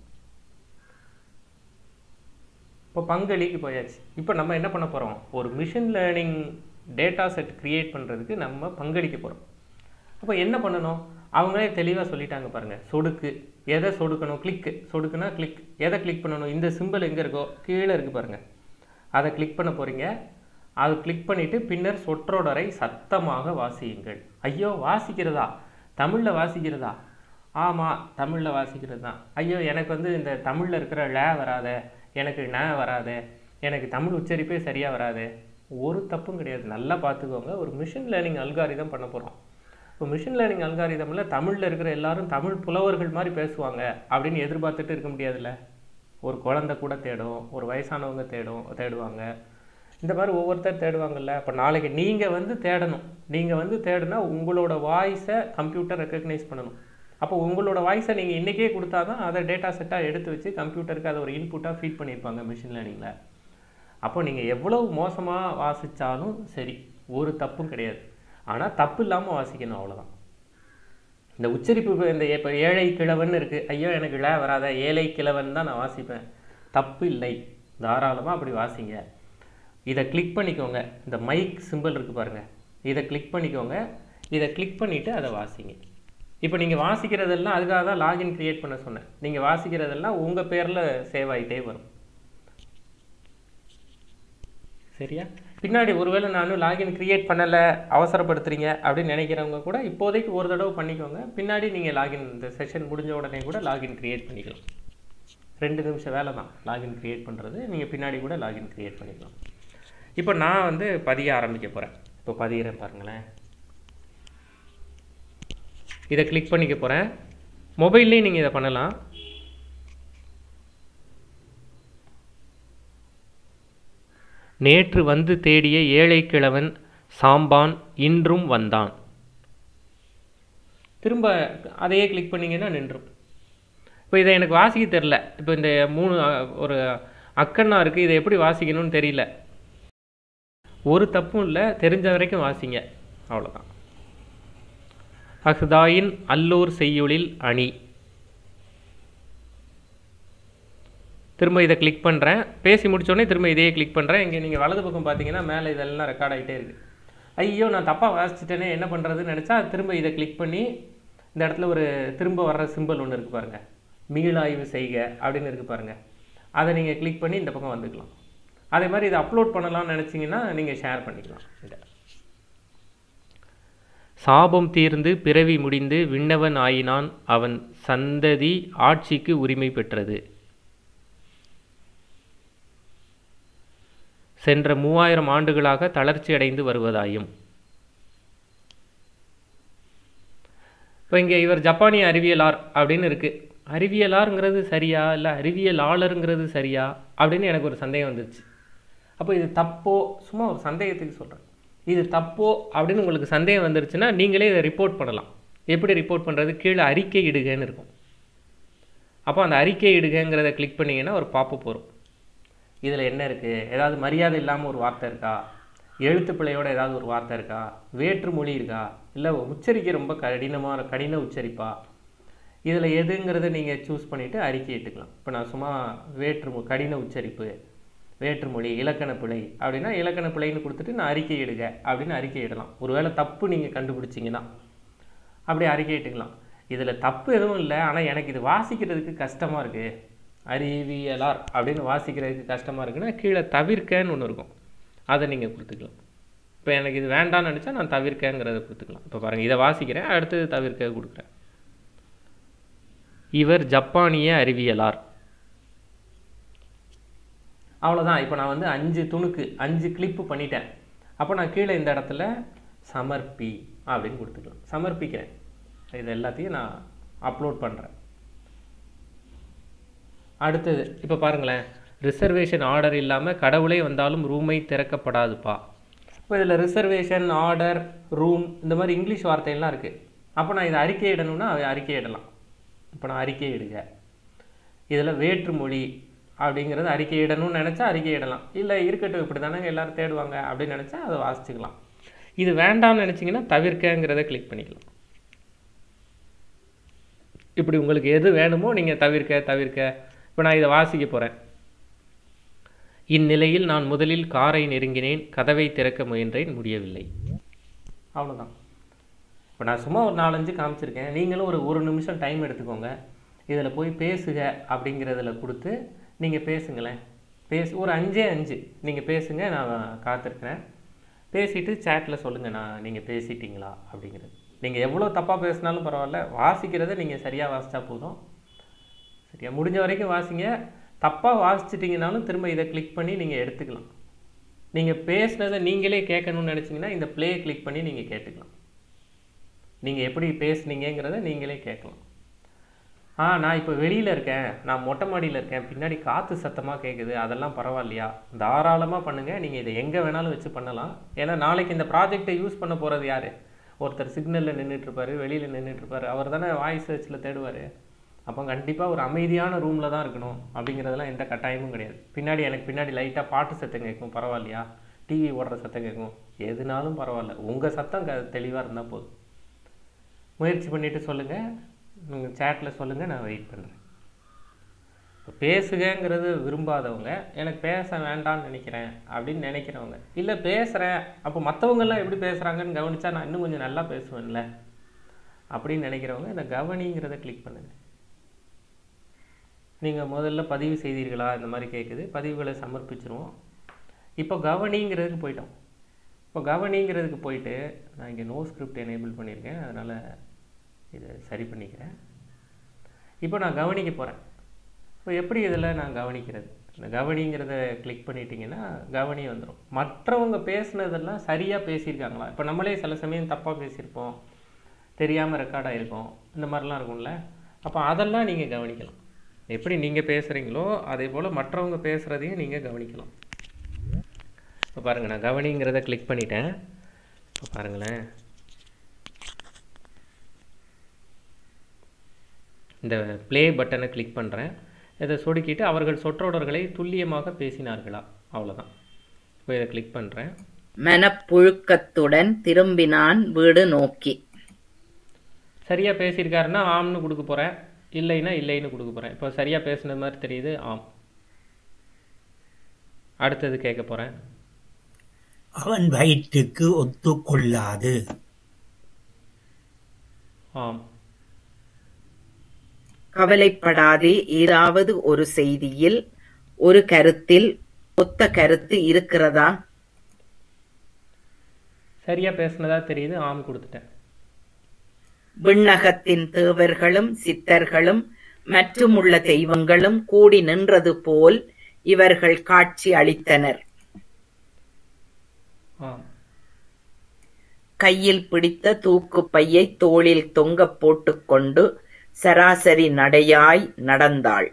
இப்போ பங்களிக்கு போயாச்சு இப்போ நம்ம என்ன பண்ண போகிறோம் ஒரு machine learning data set create பண்ணுறதுக்கு நம்ம பங்களிக்க போகிறோம் அப்போ என்ன பண்ணணும் அவங்களே தெளிவாக சொல்லிட்டாங்க பாருங்கள் சொடுக்கு எதை சொடுக்கணும் கிளிக்கு சொடுக்குனா கிளிக் எதை கிளிக் பண்ணணும் இந்த சிம்பிள் எங்கே இருக்கோ கீழே இருக்குது பாருங்கள் அதை கிளிக் பண்ண போகிறீங்க அதை கிளிக் பண்ணிவிட்டு பின்னர் சொற்றொடரை சத்தமாக வாசியுங்கள் ஐயோ வாசிக்கிறதா தமிழில் வாசிக்கிறதா ஆமாம் தமிழில் வாசிக்கிறது தான் ஐயோ எனக்கு வந்து இந்த தமிழில் இருக்கிற ல வராத எனக்கு ந வராது எனக்கு தமிழ் உச்சரிப்பே சரியாக வராது ஒரு தப்பும் கிடையாது நல்லா பார்த்துக்கோங்க ஒரு மிஷின் லேர்னிங் அல்காரிதம் பண்ண போகிறோம் இப்போ மிஷின் லேர்னிங் அல்காரிதமில் தமிழில் இருக்கிற எல்லாரும் தமிழ் புலவர்கள் மாதிரி பேசுவாங்க அப்படின்னு எதிர்பார்த்துட்டு இருக்க முடியாதுல்ல ஒரு குழந்தை கூட தேடும் ஒரு வயசானவங்க தேடும் தேடுவாங்க இந்த மாதிரி ஒவ்வொருத்தர் தேடுவாங்கல்ல அப்போ நாளைக்கு நீங்கள் வந்து தேடணும் நீங்கள் வந்து தேடுனா உங்களோட வாய்ஸை கம்ப்யூட்டர் ரெக்கக்னைஸ் பண்ணணும் அப்போ உங்களோட வாய்ஸை நீங்கள் இன்றைக்கே கொடுத்தா தான் அதை டேட்டா செட்டாக எடுத்து வச்சு கம்ப்யூட்டருக்கு அதை ஒரு இன்புட்டாக ஃபீட் பண்ணியிருப்பாங்க மிஷின் லேர்னிங்கில் அப்போ நீங்கள் எவ்வளவு மோசமாக வாசித்தாலும் சரி ஒரு தப்பும் கிடையாது ஆனால் தப்பு இல்லாமல் வாசிக்கணும் அவ்வளோதான் இந்த உச்சரிப்பு இப்ப இந்த இப்போ ஏழை கிழவன் இருக்குது ஐயோ எனக்கு இழ வராத ஏழை கிழவன் தான் நான் வாசிப்பேன் தப்பு இல்லை தாராளமாக அப்படி வாசிங்க இதை கிளிக் பண்ணிக்கோங்க இந்த மைக் சிம்பிள் இருக்குது பாருங்கள் இதை கிளிக் பண்ணிக்கோங்க இதை கிளிக் பண்ணிவிட்டு அதை வாசிங்க இப்போ நீங்கள் வாசிக்கிறதெல்லாம் அதுக்காக தான் லாகின் க்ரியேட் பண்ண சொன்னேன் நீங்கள் வாசிக்கிறதெல்லாம் உங்கள் பேரில் சேவ் ஆகிட்டே வரும் சரியா பின்னாடி ஒருவேளை நானும் லாகின் க்ரியேட் பண்ணலை அவசரப்படுத்துறீங்க அப்படின்னு நினைக்கிறவங்க கூட இப்போதைக்கு ஒரு தடவை பண்ணிக்கோங்க பின்னாடி நீங்கள் லாகின் இந்த செஷன் முடிஞ்ச உடனே கூட லாகின் க்ரியேட் பண்ணிக்கலாம் ரெண்டு நிமிஷம் வேலை தான் லாகின் க்ரியேட் பண்ணுறது நீங்கள் பின்னாடி கூட லாகின் க்ரியேட் பண்ணிக்கலாம் இப்போ நான் வந்து பதிய ஆரம்பிக்க போகிறேன் இப்போ பதிகிறேன் பாருங்களேன் இதை கிளிக் பண்ணிக்க போகிறேன் மொபைல்லையும் நீங்கள் இதை பண்ணலாம் நேற்று வந்து தேடிய ஏழை கிழவன் சாம்பான் இன்றும் வந்தான் திரும்ப அதையே கிளிக் பண்ணிங்கன்னா நின்றும் இப்போ இதை எனக்கு வாசிக்க தெரில இப்போ இந்த மூணு அஹ், ஒரு அக்கண்ணா இருக்குது இதை எப்படி வாசிக்கணும்னு தெரியல ஒரு தப்பும் இல்லை தெரிஞ்ச வரைக்கும் வாசிங்க அவ்வளோதான் அஹ்தாயின் அல்லூர் செய்யுளில் அணி திரும்ப இதை கிளிக் பண்ணுறேன் பேசி முடிச்சோடனே திரும்ப இதையே கிளிக் பண்ணுறேன் இங்கே நீங்கள் வலது பக்கம் பார்த்தீங்கன்னா மேலே இதெல்லாம் ரெக்கார்ட் ஆகிட்டே இருக்குது ஐயோ நான் தப்பாக வாசிச்சிட்டேனே என்ன பண்ணுறதுன்னு நினச்சா திரும்ப இதை கிளிக் பண்ணி இந்த இடத்துல ஒரு திரும்ப வர்ற சிம்பிள் ஒன்று இருக்குது பாருங்கள் மீளாய்வு செய்க அப்படின்னு இருக்குது பாருங்கள் அதை நீங்கள் கிளிக் பண்ணி இந்த பக்கம் வந்துக்கலாம் அதே மாதிரி இதை அப்லோட் பண்ணலாம்னு நினச்சிங்கன்னா நீங்கள் ஷேர் பண்ணிக்கலாம் இதை சாபம் தீர்ந்து பிறவி முடிந்து விண்ணவன் ஆயினான் அவன் சந்ததி ஆட்சிக்கு உரிமை பெற்றது சென்ற மூவாயிரம் ஆண்டுகளாக தளர்ச்சி அடைந்து வருவதாயும் இப்போ இங்கே இவர் ஜப்பானிய அறிவியலார் அப்படின்னு இருக்கு அறிவியலாருங்கிறது சரியா இல்லை அறிவியலாளருங்கிறது சரியா அப்படின்னு எனக்கு ஒரு சந்தேகம் வந்துருச்சு அப்போ இது தப்போ சும்மா ஒரு சந்தேகத்துக்கு சொல்கிறேன் இது தப்போ அப்படின்னு உங்களுக்கு சந்தேகம் வந்துருச்சுன்னா நீங்களே இதை ரிப்போர்ட் பண்ணலாம் எப்படி ரிப்போர்ட் பண்ணுறது கீழே அறிக்கை இடுகன்னு இருக்கும் அப்போ அந்த அறிக்கை இடுகங்கிறத கிளிக் பண்ணீங்கன்னா ஒரு பாப்பப் வரும் இதில் என்ன இருக்குது ஏதாவது மரியாதை இல்லாமல் ஒரு வார்த்தை இருக்கா எழுத்து பிழையோட ஏதாவது ஒரு வார்த்தை இருக்கா வேற்று மொழி இருக்கா இல்லை உச்சரிக்க ரொம்ப கடினமாக கடின உச்சரிப்பா இதில் எதுங்கிறத நீங்கள் சூஸ் பண்ணிவிட்டு அறிக்கை இட்டுக்கலாம் இப்போ நான் சும்மா வேற்று மொ- கடின உச்சரிப்பு வேற்றுமொழி இலக்கண பிழை அப்படின்னா இலக்கண பிழைன்னு கொடுத்துட்டு நான் அறிக்கை இடுக அப்படின்னு அறிக்கை இடலாம் ஒருவேளை தப்பு நீங்கள் கண்டுபிடிச்சிங்கன்னா அப்படி அறிக்கை இட்டுக்கலாம் இதில் தப்பு எதுவும் இல்லை ஆனால் எனக்கு இது வாசிக்கிறதுக்கு கஷ்டமாக இருக்குது அறிவியலார் அப்படின்னு வாசிக்கிறதுக்கு கஷ்டமாக இருக்குன்னா கீழே தவிர்க்கன்னு ஒன்று இருக்கும் அதை நீங்கள் கொடுத்துக்கலாம் இப்போ எனக்கு இது வேண்டாம்னு நினச்சா நான் தவிர்க்கங்கிறத கொடுத்துக்கலாம் இப்போ பாருங்கள் இதை வாசிக்கிறேன் அடுத்தது தவிர்க்க கொடுக்குறேன் இவர் ஜப்பானிய அறிவியலார் அவ்வளோதான் இப்போ நான் வந்து அஞ்சு துணுக்கு அஞ்சு கிளிப்பு பண்ணிட்டேன் அப்போ நான் கீழே இந்த இடத்துல சமர்ப்பி அப்படின்னு கொடுத்துக்கலாம் சமர்ப்பிக்கிறேன் இது எல்லாத்தையும் நான் அப்லோட் பண்ணுறேன் அடுத்தது இப்போ பாருங்களேன் ரிசர்வேஷன் ஆர்டர் இல்லாமல் கடவுளே வந்தாலும் ரூமை திறக்கப்படாதுப்பா இப்போ இதில் ரிசர்வேஷன் ஆர்டர் ரூம் இந்த மாதிரி இங்கிலீஷ் வார்த்தையெல்லாம் இருக்குது அப்போ நான் இதை அறிக்கை இடணும்னா அதை அறிக்கை இடலாம் இப்போ நான் அறிக்கை இடுக இதில் வேற்றுமொழி அப்படிங்கிறது அறிக்கை இடணும்னு நினச்சா அறிக்கை இடலாம் இல்லை இருக்கட்டும் இப்படி தானே எல்லோரும் தேடுவாங்க அப்படின்னு நினச்சா அதை வாசிச்சுக்கலாம் இது வேண்டாம்னு நினச்சிங்கன்னா தவிர்க்கங்கிறத கிளிக் பண்ணிக்கலாம் இப்படி உங்களுக்கு எது வேணுமோ நீங்கள் தவிர்க்க தவிர்க்க இப்போ நான் இதை வாசிக்க போகிறேன் இந்நிலையில் நான் முதலில் காரை நெருங்கினேன் கதவை திறக்க முயன்றேன் முடியவில்லை அவ்வளோதான் இப்போ நான் சும்மா ஒரு நாலஞ்சு காமிச்சிருக்கேன் நீங்களும் ஒரு ஒரு நிமிஷம் டைம் எடுத்துக்கோங்க இதில் போய் பேசுக அப்படிங்கிறதுல கொடுத்து நீங்கள் பேசுங்களேன் பேசு ஒரு அஞ்சே அஞ்சு நீங்கள் பேசுங்க நான் காத்திருக்கிறேன் பேசிட்டு சேட்டில் சொல்லுங்கள் நான் நீங்கள் பேசிட்டீங்களா அப்படிங்கிறது நீங்கள் எவ்வளோ தப்பாக பேசினாலும் பரவாயில்ல வாசிக்கிறத நீங்கள் சரியாக வாசித்தா போதும் சரியா முடிஞ்ச வரைக்கும் வாசிங்க தப்பாக வாசிச்சிட்டிங்கனாலும் திரும்ப இதை கிளிக் பண்ணி நீங்கள் எடுத்துக்கலாம் நீங்கள் பேசுனதை நீங்களே கேட்கணும்னு நினச்சிங்கன்னா இந்த ப்ளே கிளிக் பண்ணி நீங்கள் கேட்டுக்கலாம் நீங்கள் எப்படி பேசுனீங்கிறத நீங்களே கேட்கலாம் ஆ நான் இப்போ வெளியில் இருக்கேன் நான் மொட்டை மாடியில் இருக்கேன் பின்னாடி காற்று சத்தமாக கேட்குது அதெல்லாம் பரவாயில்லையா தாராளமாக பண்ணுங்கள் நீங்கள் இதை எங்கே வேணாலும் வச்சு பண்ணலாம் ஏன்னா நாளைக்கு இந்த ப்ராஜெக்டை யூஸ் பண்ண போகிறது யார் ஒருத்தர் சிக்னலில் நின்றுட்டுருப்பாரு வெளியில் நின்றுட்டுருப்பாரு அவர் தானே வாய்ஸ் சர்ச்சில் தேடுவார் அப்போ கண்டிப்பாக ஒரு அமைதியான ரூமில் தான் இருக்கணும் அப்படிங்கிறதெல்லாம் எந்த கட்டாயமும் கிடையாது பின்னாடி எனக்கு பின்னாடி லைட்டாக பாட்டு சத்தம் கேட்கும் பரவாயில்லையா டிவி ஓடுற சத்தம் கேட்கும் எதுனாலும் பரவாயில்ல உங்கள் சத்தம் க தெளிவாக இருந்தால் போதும் முயற்சி பண்ணிவிட்டு சொல்லுங்கள் நீங்கள் சேட்டில் சொல்லுங்கள் நான் வெயிட் பண்ணுறேன் இப்போ பேசுகங்கிறது விரும்பாதவங்க எனக்கு பேச வேண்டாம்னு நினைக்கிறேன் அப்படின்னு நினைக்கிறவங்க இல்லை பேசுகிறேன் அப்போ மற்றவங்கெல்லாம் எப்படி பேசுகிறாங்கன்னு கவனித்தா நான் இன்னும் கொஞ்சம் நல்லா பேசுவேன்ல அப்படின்னு நினைக்கிறவங்க இந்த கவனிங்கிறத கிளிக் பண்ணுங்கள் நீங்கள் முதல்ல பதிவு செய்தீர்களா இந்த மாதிரி கேட்குது பதிவுகளை சமர்ப்பிச்சிருவோம் இப்போ கவனிங்கிறதுக்கு போயிட்டோம் இப்போ கவனிங்கிறதுக்கு போயிட்டு நான் இங்கே நோ ஸ்கிரிப்ட் எனேபிள் பண்ணியிருக்கேன் அதனால் இதை சரி பண்ணிக்கிறேன் இப்போ நான் கவனிக்க போகிறேன் இப்போ எப்படி இதில் நான் கவனிக்கிறது இந்த கவனிங்கிறத கிளிக் பண்ணிட்டீங்கன்னா கவனி வந்துடும் மற்றவங்க பேசுனதெல்லாம் சரியாக பேசியிருக்காங்களா இப்போ நம்மளே சில சமயம் தப்பாக பேசியிருப்போம் தெரியாமல் ரெக்கார்ட் ஆகிருக்கோம் இந்த மாதிரிலாம் இருக்கும்ல அப்போ அதெல்லாம் நீங்கள் கவனிக்கலாம் எப்படி நீங்கள் பேசுகிறீங்களோ அதே போல் மற்றவங்க பேசுகிறதையும் நீங்கள் கவனிக்கலாம் இப்போ பாருங்கள் நான் கவனிங்கிறத கிளிக் பண்ணிட்டேன் இப்போ பாருங்களேன் இந்த ப்ளே பட்டனை கிளிக் பண்ணுறேன் இதை சொடுக்கிட்டு அவர்கள் சொற்றொடர்களை துல்லியமாக பேசினார்களா அவ்வளோதான் இப்போ இதை கிளிக் பண்ணுறேன் மனப்புழுக்கத்துடன் திரும்பினான் வீடு நோக்கி சரியாக பேசியிருக்காருன்னா ஆம்னு கொடுக்க போகிறேன் இல்லைன்னா இல்லைன்னு கொடுக்க போகிறேன் இப்போ சரியாக பேசுன மாதிரி தெரியுது ஆம் அடுத்தது கேட்க போகிறேன் அவன் வயிற்றுக்கு ஒத்துக்கொள்ளாது ஆம் கவலைப்படாதே ஏதாவது ஒரு செய்தியில் ஒரு கருத்தில் ஒத்த கருத்து இருக்கிறதா சரியாக பேசுனதா தெரியுது ஆம் கொடுத்துட்டேன் விண்ணகத்தின் தேவர்களும் சித்தர்களும் மற்றும் உள்ள தெய்வங்களும் கூடி நின்றது போல் இவர்கள் காட்சி அளித்தனர் ஆம் கையில் பிடித்த தூக்கு பையை தோளில் தொங்கப் போட்டுக்கொண்டு சராசரி நடையாய் நடந்தாள்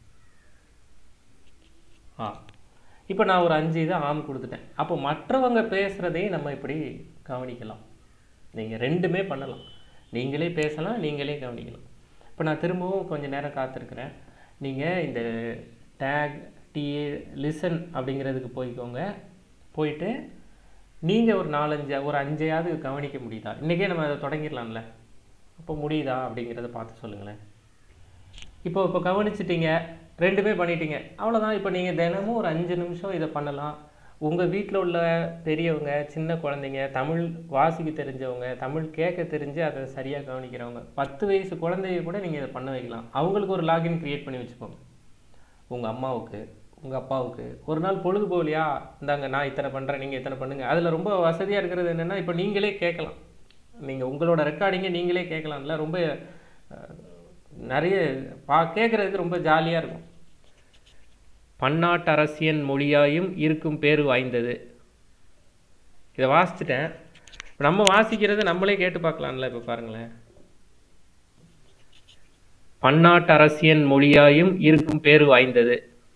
ஆ இப்போ நான் ஒரு அஞ்சு இதை ஆம் கொடுத்துட்டேன் அப்போ மற்றவங்க பேசுகிறதையும் நம்ம இப்படி கவனிக்கலாம் நீங்கள் ரெண்டுமே பண்ணலாம் நீங்களே பேசலாம் நீங்களே கவனிக்கலாம் இப்போ நான் திரும்பவும் கொஞ்சம் நேரம் காத்திருக்கிறேன் நீங்கள் இந்த டேக் டிஏ லிசன் அப்படிங்கிறதுக்கு போய்க்கோங்க போயிட்டு நீங்கள் ஒரு நாலஞ்சு ஒரு அஞ்சையாவது கவனிக்க முடியுதா இன்றைக்கே நம்ம அதை தொடங்கிடலாம்ல அப்போ முடியுதா அப்படிங்கிறத பார்த்து சொல்லுங்களேன் இப்போ இப்போ கவனிச்சிட்டீங்க ரெண்டுமே பண்ணிட்டீங்க அவ்வளோதான் இப்போ நீங்கள் தினமும் ஒரு அஞ்சு நிமிஷம் இதை பண்ணலாம் உங்கள் வீட்டில் உள்ள பெரியவங்க சின்ன குழந்தைங்க தமிழ் வாசிக்க தெரிஞ்சவங்க தமிழ் கேட்க தெரிஞ்சு அதை சரியாக கவனிக்கிறவங்க பத்து வயசு குழந்தைய கூட நீங்கள் இதை பண்ண வைக்கலாம் அவங்களுக்கு ஒரு லாகின் க்ரியேட் பண்ணி வச்சுக்கோங்க உங்கள் அம்மாவுக்கு உங்கள் அப்பாவுக்கு ஒரு நாள் பொழுது போகலையா இந்தாங்க நான் இத்தனை பண்ணுறேன் நீங்கள் இத்தனை பண்ணுங்கள் அதில் ரொம்ப வசதியாக இருக்கிறது என்னென்னா இப்போ நீங்களே கேட்கலாம் நீங்கள் உங்களோட ரெக்கார்டிங்கை நீங்களே கேட்கலாம்ல ரொம்ப அஹ், நிறைய பா கேட்குறதுக்கு ரொம்ப ஜாலியாக இருக்கும் பன்னாட்டரசியன் மொழியாயும் இருக்கும் பேரு வாய்ந்தது இதை வாசிச்சிட்டேன் இப்ப நம்ம வாசிக்கிறது நம்மளே கேட்டு பார்க்கலாம்ல இப்போ பாருங்களேன் பன்னாட்டரசியன் மொழியாயும் இருக்கும் பேரு வாய்ந்தது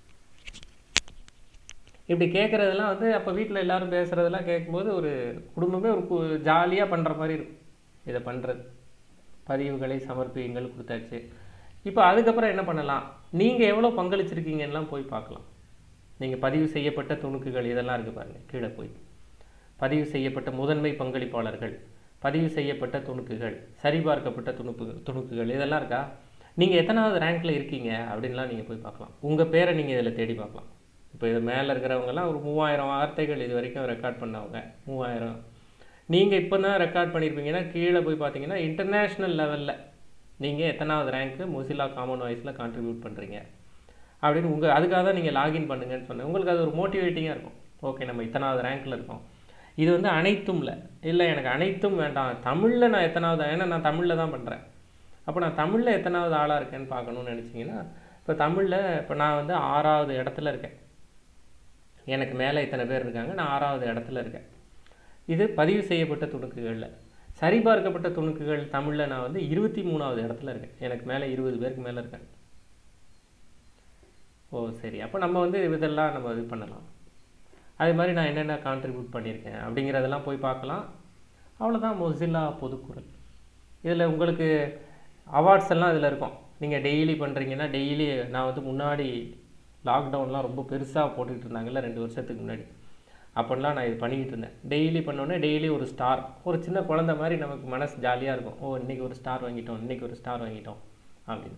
இப்படி கேட்குறதெல்லாம் வந்து அப்போ வீட்டில் எல்லாரும் பேசுகிறதெல்லாம் கேட்கும்போது ஒரு குடும்பமே ஒரு ஜாலியாக பண்ணுற மாதிரி இருக்கும் இதை பண்ணுறது பதிவுகளை சமர்ப்பியுங்கள் கொடுத்தாச்சு இப்போ அதுக்கப்புறம் என்ன பண்ணலாம் நீங்கள் எவ்வளோ பங்களிச்சிருக்கீங்கலாம் போய் பார்க்கலாம் நீங்கள் பதிவு செய்யப்பட்ட துணுக்குகள் இதெல்லாம் இருக்குது பாருங்கள் கீழே போய் பதிவு செய்யப்பட்ட முதன்மை பங்களிப்பாளர்கள் பதிவு செய்யப்பட்ட துணுக்குகள் சரிபார்க்கப்பட்ட துணுக்கு துணுக்குகள் இதெல்லாம் இருக்கா நீங்கள் எத்தனாவது ரேங்க்கில் இருக்கீங்க அப்படின்லாம் நீங்கள் போய் பார்க்கலாம் உங்கள் பேரை நீங்கள் இதில் தேடி பார்க்கலாம் இப்போ இது மேலே இருக்கிறவங்கலாம் ஒரு மூவாயிரம் வார்த்தைகள் இது வரைக்கும் ரெக்கார்ட் பண்ணவங்க மூவாயிரம் நீங்கள் இப்போ தான் ரெக்கார்ட் பண்ணியிருப்பீங்கன்னா கீழே போய் பார்த்தீங்கன்னா இன்டர்நேஷ்னல் லெவலில் நீங்கள் எத்தனாவது ரேங்க்கு மொசிலா காமன் வாய்ஸில் கான்ட்ரிபியூட் பண்ணுறீங்க அப்படின்னு உங்கள் அதுக்காக தான் நீங்கள் லாகின் பண்ணுங்கன்னு சொன்னேன் உங்களுக்கு அது ஒரு மோட்டிவேட்டிங்காக இருக்கும் ஓகே நம்ம இத்தனாவது ரேங்க்கில் இருக்கோம் இது வந்து அனைத்தும்ல இல்லை எனக்கு அனைத்தும் வேண்டாம் தமிழில் நான் எத்தனாவது ஏன்னா நான் தமிழில் தான் பண்ணுறேன் அப்போ நான் தமிழில் எத்தனாவது ஆளாக இருக்கேன்னு பார்க்கணும்னு நினச்சிங்கன்னா இப்போ தமிழில் இப்போ நான் வந்து ஆறாவது இடத்துல இருக்கேன் எனக்கு மேலே இத்தனை பேர் இருக்காங்க நான் ஆறாவது இடத்துல இருக்கேன் இது பதிவு செய்யப்பட்ட துணுக்குகளில் சரிபார்க்கப்பட்ட துணுக்குகள் தமிழில் நான் வந்து இருபத்தி மூணாவது இடத்துல இருக்கேன் எனக்கு மேலே இருபது பேருக்கு மேலே இருக்கேன் ஓ சரி அப்போ நம்ம வந்து இதெல்லாம் நம்ம இது பண்ணலாம் அதே மாதிரி நான் என்னென்ன கான்ட்ரிபியூட் பண்ணியிருக்கேன் அப்படிங்கிறதெல்லாம் போய் பார்க்கலாம் அவ்வளோதான் மொசில்லா பொதுக்குரல் இதில் உங்களுக்கு அவார்ட்ஸ் எல்லாம் இதில் இருக்கும் நீங்கள் டெய்லி பண்ணுறீங்கன்னா டெய்லி நான் வந்து முன்னாடி லாக்டவுன்லாம் ரொம்ப பெருசாக போட்டுக்கிட்டு இருந்தாங்கல்ல ரெண்டு வருஷத்துக்கு முன்னாடி அப்போல்லாம் நான் இது பண்ணிக்கிட்டு இருந்தேன் டெய்லி பண்ணோன்னே டெய்லி ஒரு ஸ்டார் ஒரு சின்ன குழந்தை மாதிரி நமக்கு மனசு ஜாலியாக இருக்கும் ஓ இன்னைக்கு ஒரு ஸ்டார் வாங்கிட்டோம் இன்னைக்கு ஒரு ஸ்டார் வாங்கிட்டோம் அப்படின்னு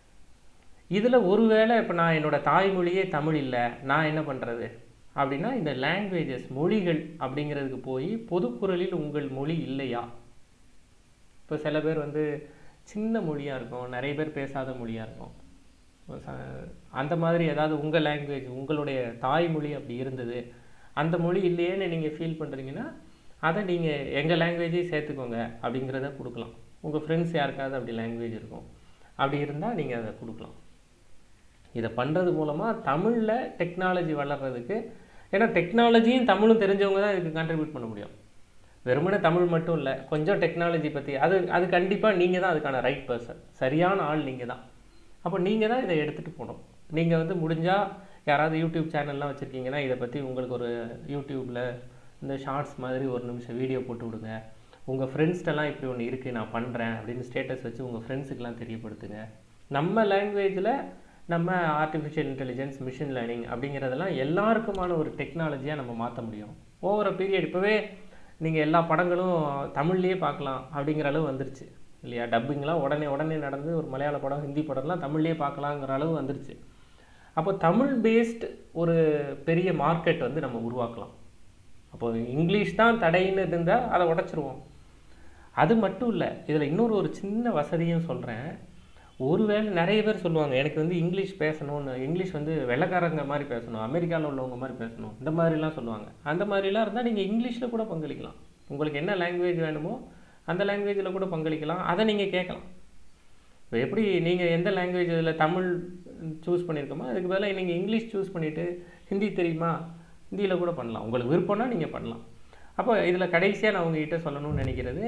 இதில் ஒருவேளை இப்போ நான் என்னோட தாய்மொழியே தமிழ் இல்லை நான் என்ன பண்ணுறது அப்படின்னா இந்த லாங்குவேஜஸ் மொழிகள் அப்படிங்கிறதுக்கு போய் பொதுக்குரலில் உங்கள் மொழி இல்லையா இப்போ சில பேர் வந்து சின்ன மொழியாக இருக்கும் நிறைய பேர் பேசாத மொழியாக இருக்கும் ச- அந்த மாதிரி ஏதாவது உங்கள் லாங்குவேஜ் உங்களுடைய தாய்மொழி அப்படி இருந்தது அந்த மொழி இல்லையேன்னு நீங்கள் ஃபீல் பண்ணுறீங்கன்னா அதை நீங்கள் எங்கள் லாங்குவேஜே சேர்த்துக்கோங்க அப்படிங்கிறத கொடுக்கலாம் உங்கள் ஃப்ரெண்ட்ஸ் யாருக்காவது அப்படி லாங்குவேஜ் இருக்கும் அப்படி இருந்தால் நீங்கள் அதை கொடுக்கலாம் இதை பண்ணுறது மூலமாக தமிழில் டெக்னாலஜி வளர்கிறதுக்கு ஏன்னா டெக்னாலஜியும் தமிழும் தெரிஞ்சவங்க தான் இதுக்கு கான்ட்ரிபியூட் பண்ண முடியும் வெறுமனே தமிழ் மட்டும் இல்லை கொஞ்சம் டெக்னாலஜி பற்றி அது அது கண்டிப்பாக நீங்கள் தான் அதுக்கான ரைட் பர்சன் சரியான ஆள் நீங்கள் தான் அப்போ நீங்கள் தான் இதை எடுத்துகிட்டு போகணும் நீங்கள் வந்து முடிஞ்சால் யாராவது யூடியூப் சேனல்லாம் வச்சுருக்கீங்கன்னா இதை பற்றி உங்களுக்கு ஒரு யூடியூப்பில் இந்த ஷார்ட்ஸ் மாதிரி ஒரு நிமிஷம் வீடியோ போட்டு விடுங்க உங்கள் ஃப்ரெண்ட்ஸ்டெல்லாம் இப்படி ஒன்று இருக்குது நான் பண்ணுறேன் அப்படின்னு ஸ்டேட்டஸ் வச்சு உங்கள் ஃப்ரெண்ட்ஸுக்கெல்லாம் தெரியப்படுத்துங்க நம்ம லாங்குவேஜில் நம்ம ஆர்டிஃபிஷியல் இன்டெலிஜென்ஸ் மிஷின் லேர்னிங் அப்படிங்கிறதெல்லாம் எல்லாருக்குமான ஒரு டெக்னாலஜியாக நம்ம மாற்ற முடியும் ஓவர பீரியட் இப்போவே நீங்கள் எல்லா படங்களும் தமிழ்லேயே பார்க்கலாம் அப்படிங்கிற அளவு வந்துருச்சு இல்லையா டப்பிங்லாம் உடனே உடனே நடந்து ஒரு மலையாள படம் ஹிந்தி படம்லாம் தமிழ்லேயே பார்க்கலாங்கிற அளவு வந்துருச்சு அப்போ தமிழ் பேஸ்டு ஒரு பெரிய மார்க்கெட் வந்து நம்ம உருவாக்கலாம் அப்போ இங்கிலீஷ் தான் தடைன்னு இருந்தால் அதை உடச்சிருவோம் அது மட்டும் இல்லை இதில் இன்னொரு ஒரு சின்ன வசதியும் சொல்கிறேன் ஒருவேளை நிறைய பேர் சொல்லுவாங்க எனக்கு வந்து இங்கிலீஷ் பேசணும்னு இங்கிலீஷ் வந்து வெள்ளைக்காரங்க மாதிரி பேசணும் அமெரிக்காவில் உள்ளவங்க மாதிரி பேசணும் இந்த மாதிரிலாம் சொல்லுவாங்க அந்த மாதிரிலாம் இருந்தால் நீங்கள் இங்கிலீஷில் கூட பங்களிக்கலாம் உங்களுக்கு என்ன லாங்குவேஜ் வேணுமோ அந்த லாங்குவேஜில் கூட பங்களிக்கலாம் அதை நீங்கள் கேட்கலாம் இப்போ எப்படி நீங்கள் எந்த லாங்குவேஜ் இதில் தமிழ் சூஸ் பண்ணியிருக்கோமோ அதுக்கு பதிலாக நீங்கள் இங்கிலீஷ் சூஸ் பண்ணிவிட்டு ஹிந்தி தெரியுமா ஹிந்தியில் கூட பண்ணலாம் உங்களுக்கு விருப்பம்னா நீங்கள் பண்ணலாம் அப்போ இதில் கடைசியாக நான் உங்ககிட்ட சொல்லணும்னு நினைக்கிறது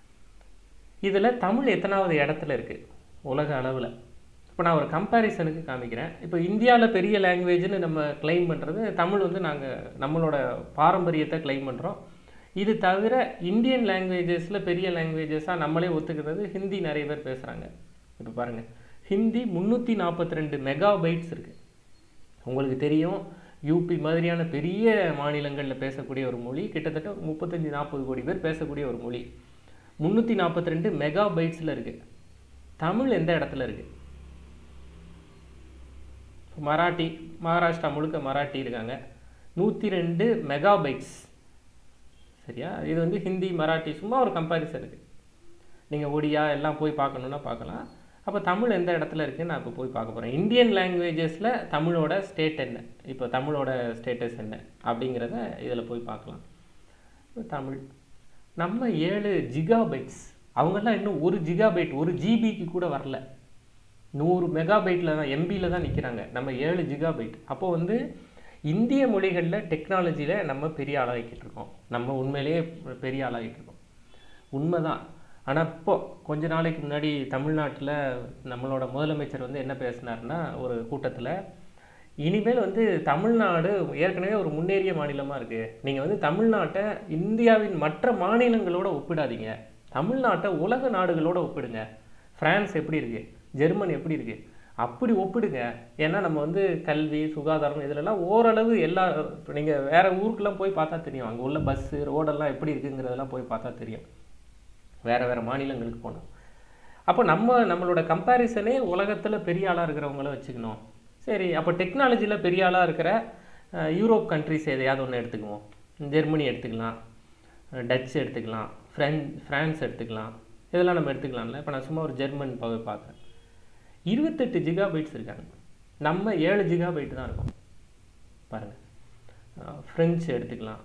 இதில் தமிழ் எத்தனாவது இடத்துல இருக்குது உலக அளவில் இப்போ நான் ஒரு கம்பேரிசனுக்கு காமிக்கிறேன் இப்போ இந்தியாவில் பெரிய லாங்குவேஜ்னு நம்ம claim பண்ணுறது தமிழ் வந்து நாங்கள் நம்மளோட பாரம்பரியத்தை claim பண்ணுறோம் இது தவிர இந்தியன் லாங்குவேஜஸில் பெரிய லாங்குவேஜஸாக நம்மளே ஒத்துக்கிறது ஹிந்தி நிறைய பேர் பேசுகிறாங்க இப்போ பாருங்கள் ஹிந்தி முந்நூற்றி நாற்பத்தி ரெண்டு மெகா பைட்ஸ் இருக்குது உங்களுக்கு தெரியும் யூபி மாதிரியான பெரிய மாநிலங்களில் பேசக்கூடிய ஒரு மொழி கிட்டத்தட்ட ஒரு முப்பத்தஞ்சு நாற்பது கோடி பேர் பேசக்கூடிய ஒரு மொழி முந்நூற்றி நாற்பத்தி ரெண்டு மெகா பைட்ஸில் இருக்குது தமிழ் எந்த இடத்துல இருக்குது மராட்டி மகாராஷ்டிரா முழுக்க மராட்டி இருக்காங்க நூற்றி ரெண்டு மெகாபைட்ஸ் சரியா இது வந்து ஹிந்தி மராட்டி சும்மா ஒரு கம்பேரிசன் இருக்குது நீங்கள் ஒடியா எல்லாம் போய் பார்க்கணுன்னா பார்க்கலாம் அப்போ தமிழ் எந்த இடத்துல இருக்குன்னு நான் இப்போ போய் பார்க்க போகிறேன் இந்தியன் லாங்குவேஜஸில் தமிழோட ஸ்டேட் என்ன இப்போ தமிழோட ஸ்டேட்டஸ் என்ன அப்படிங்கிறத இதில் போய் பார்க்கலாம் இப்ப தமிழ் நம்ம ஏழு ஜிகாபைட்ஸ் அவங்கெல்லாம் இன்னும் ஒரு ஜிகாபைட் ஒரு ஜிபிக்கு கூட வரல நூறு மெகாபைட்டில் தான் எம்பியில் தான் நிற்கிறாங்க நம்ம ஏழு ஜிகாபைட் அப்போ வந்து இந்திய மொழிகளில் டெக்னாலஜியில் நம்ம பெரிய ஆளாகிக்கிட்டு இருக்கோம் நம்ம உண்மையிலேயே பெரிய ஆளாகிட்டு இருக்கோம் உண்மைதான் ஆனால் இப்போ கொஞ்ச நாளைக்கு முன்னாடி தமிழ்நாட்டில் நம்மளோட முதலமைச்சர் வந்து என்ன பேசினாருன்னா ஒரு கூட்டத்தில் இனிமேல் வந்து தமிழ்நாடு ஏற்கனவே ஒரு முன்னேறிய மாநிலமாக இருக்குது நீங்கள் வந்து தமிழ்நாட்டை இந்தியாவின் மற்ற மாநிலங்களோட ஒப்பிடாதீங்க தமிழ்நாட்டை உலக நாடுகளோட ஒப்பிடுங்க பிரான்ஸ் எப்படி இருக்குது ஜெர்மன் எப்படி இருக்குது அப்படி ஒப்பிடுங்க ஏன்னா நம்ம வந்து கல்வி சுகாதாரம் இதிலெல்லாம் ஓரளவு எல்லா இப்போ நீங்கள் வேறு ஊருக்கெல்லாம் போய் பார்த்தா தெரியும் அங்கே உள்ள பஸ்ஸு ரோடெல்லாம் எப்படி இருக்குங்கிறதெல்லாம் போய் பார்த்தா தெரியும் வேறு வேறு மாநிலங்களுக்கு போனோம் அப்போ நம்ம நம்மளோட கம்பேரிசனே உலகத்தில் பெரிய ஆளாக இருக்கிறவங்கள வச்சுக்கணும் சரி அப்போ டெக்னாலஜியில் பெரிய ஆளாக இருக்கிற அஹ், யூரோப் கண்ட்ரிஸ் எதையாவது ஒன்று எடுத்துக்குவோம் ஜெர்மனி எடுத்துக்கலாம் அஹ், டச் எடுத்துக்கலாம் ஃப்ரென் ஃப்ரான்ஸ் எடுத்துக்கலாம் இதெல்லாம் நம்ம எடுத்துக்கலாம்ல இப்போ நான் சும்மா ஒரு ஜெர்மன் போய் பார்க்குறேன் இருபத்தெட்டு ஜிகாபைட்ஸ் இருக்காங்க நம்ம ஏழு ஜிகாபைட் தான் இருக்கோம் பாருங்கள் ஃப்ரெஞ்சு எடுத்துக்கலாம்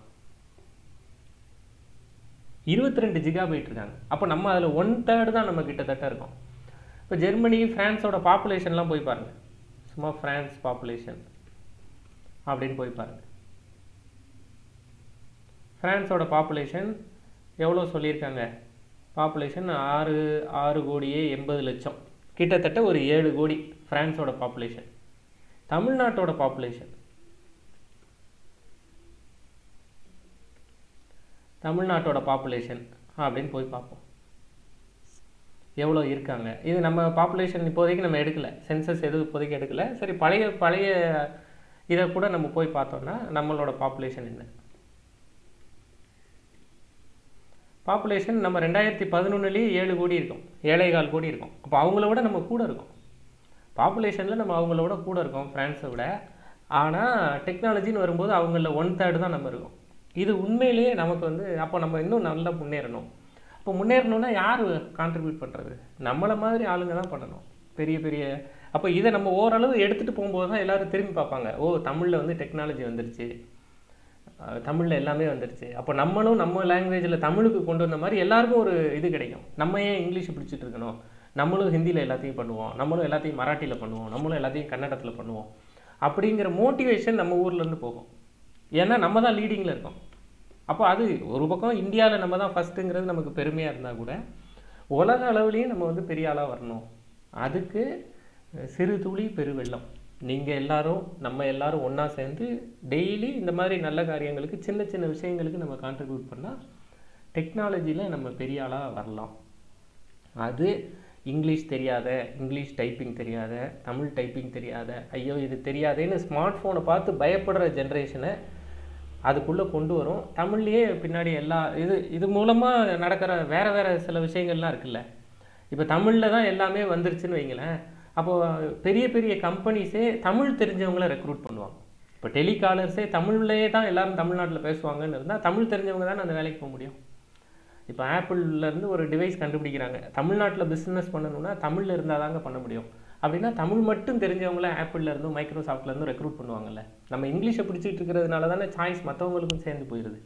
இருபத்தி ரெண்டு ஜிகாபைட் இருக்காங்க அப்போ நம்ம அதில் ஒன் தேர்டு தான் நம்ம கிட்டத்தட்ட இருக்கோம் இப்போ ஜெர்மனி ஃப்ரான்ஸோட பாப்புலேஷன்லாம் போய் பாருங்க சும்மா ஃப்ரான்ஸ் பாப்புலேஷன் அப்படின்னு போய் பாருங்க ஃப்ரான்ஸோட பாப்புலேஷன் எவ்வளோ சொல்லியிருக்காங்க பாப்புலேஷன் ஆறு ஆறு கோடியே எண்பது லட்சம் கிட்டத்தட்ட ஒரு ஏழு கோடி ஃப்ரான்ஸோட பாப்புலேஷன் தமிழ்நாட்டோட பாப்புலேஷன் தமிழ்நாட்டோட பாப்புலேஷன் அப்படின்னு போய் பார்ப்போம் எவ்வளோ இருக்காங்க இது நம்ம பாப்புலேஷன் இப்போதைக்கு நம்ம எடுக்கல சென்சஸ் எதுவும் இப்போதைக்கு எடுக்கல சரி பழைய பழைய இதை கூட நம்ம போய் பார்த்தோம்னா நம்மளோட பாப்புலேஷன் என்ன பாப்புலேஷன் நம்ம ரெண்டாயிரத்தி பதினொன்றுலேயே ஏழு கோடி இருக்கும் ஏழை கால் கோடி இருக்கும் அப்போ அவங்கள விட நம்ம கூட இருக்கோம் பாப்புலேஷனில் நம்ம அவங்கள விட கூட இருக்கோம் ஃப்ரான்ஸை விட ஆனால் டெக்னாலஜின்னு வரும்போது அவங்கள ஒன் தேர்டு தான் நம்ம இருக்கோம் இது உண்மையிலேயே நமக்கு வந்து அப்போ நம்ம இன்னும் நல்லா முன்னேறணும் அப்போ முன்னேறணும்னா யார் கான்ட்ரிபியூட் பண்ணுறது நம்மளை மாதிரி ஆளுங்க தான் பண்ணணும் பெரிய பெரிய அப்போ இதை நம்ம ஓரளவு எடுத்துகிட்டு போகும்போது தான் எல்லாரும் திரும்பி பார்ப்பாங்க ஓ தமிழில் வந்து டெக்னாலஜி வந்துருச்சு அஹ் தமிழ்ல எல்லாமே வந்துருச்சு அப்போ நம்மளும் நம்ம லாங்குவேஜில் தமிழுக்கு கொண்டு வந்த மாதிரி எல்லாருக்கும் ஒரு இது கிடைக்கும் நம்ம ஏன் இங்கிலீஷ் பிடிச்சிட்டு இருக்கணும் நம்மளும் ஹிந்தியில் எல்லாத்தையும் பண்ணுவோம் நம்மளும் எல்லாத்தையும் மராட்டியில் பண்ணுவோம் நம்மளும் எல்லாத்தையும் கன்னடத்தில் பண்ணுவோம் அப்படிங்கிற மோட்டிவேஷன் நம்ம ஊர்லேருந்து போகும் ஏன்னா நம்ம தான் லீடிங்கில் இருக்கோம் அப்போ அது ஒரு பக்கம் இந்தியாவில் நம்ம தான் ஃபஸ்ட்டுங்கிறது நமக்கு பெருமையாக இருந்தால் கூட உலக அளவுலேயும் நம்ம வந்து பெரிய ஆளாக வரணும் அதுக்கு அஹ், சிறு துளி பெருவெள்ளம் நீங்கள் எல்லாரும் நம்ம எல்லாரும் ஒன்றா சேர்ந்து டெய்லி இந்த மாதிரி நல்ல காரியங்களுக்கு சின்ன சின்ன விஷயங்களுக்கு நம்ம கான்ட்ரிபியூட் பண்ணால் டெக்னாலஜியில் நம்ம பெரிய ஆளாக வரலாம் அது இங்கிலீஷ் தெரியாத இங்கிலீஷ் டைப்பிங் தெரியாத தமிழ் டைப்பிங் தெரியாத ஐயோ இது தெரியாதேன்னு ஸ்மார்ட் ஃபோனை பார்த்து பயப்படுற ஜென்ரேஷனை அதுக்குள்ளே கொண்டு வரும் தமிழ்லேயே பின்னாடி எல்லா இது இது மூலமாக நடக்கிற வேறு வேறு சில விஷயங்கள்லாம் இருக்குல்ல இப்போ தமிழில் தான் எல்லாமே வந்துருச்சுன்னு வைங்களேன் அப்போது பெரிய பெரிய கம்பெனிஸே தமிழ் தெரிஞ்சவங்கள ரெக்ரூட் பண்ணுவாங்க இப்போ டெலிகாலர்ஸே தமிழ்லேயே தான் எல்லாரும் தமிழ்நாட்டில் பேசுவாங்கன்னு இருந்தால் தமிழ் தெரிஞ்சவங்க தானே அந்த வேலைக்கு போக முடியும் இப்போ ஆப்பிள்லேருந்து ஒரு டிவைஸ் கண்டுபிடிக்கிறாங்க தமிழ்நாட்டில் பிஸ்னஸ் பண்ணணும்னா தமிழில் இருந்தால் தாங்க பண்ண முடியும் அப்படின்னா தமிழ் மட்டும் தெரிஞ்சவங்கள ஆப்பிள்ல இருந்தும் மைக்ரோசாஃப்ட்ல இருந்தும் ரெக்ரூட் பண்ணுவாங்கல்ல நம்ம இங்கிலீஷை பிடிச்சிட்டு இருக்கிறதுனால தானே சாய்ஸ் மற்றவங்களுக்கும் சேர்ந்து போயிடுது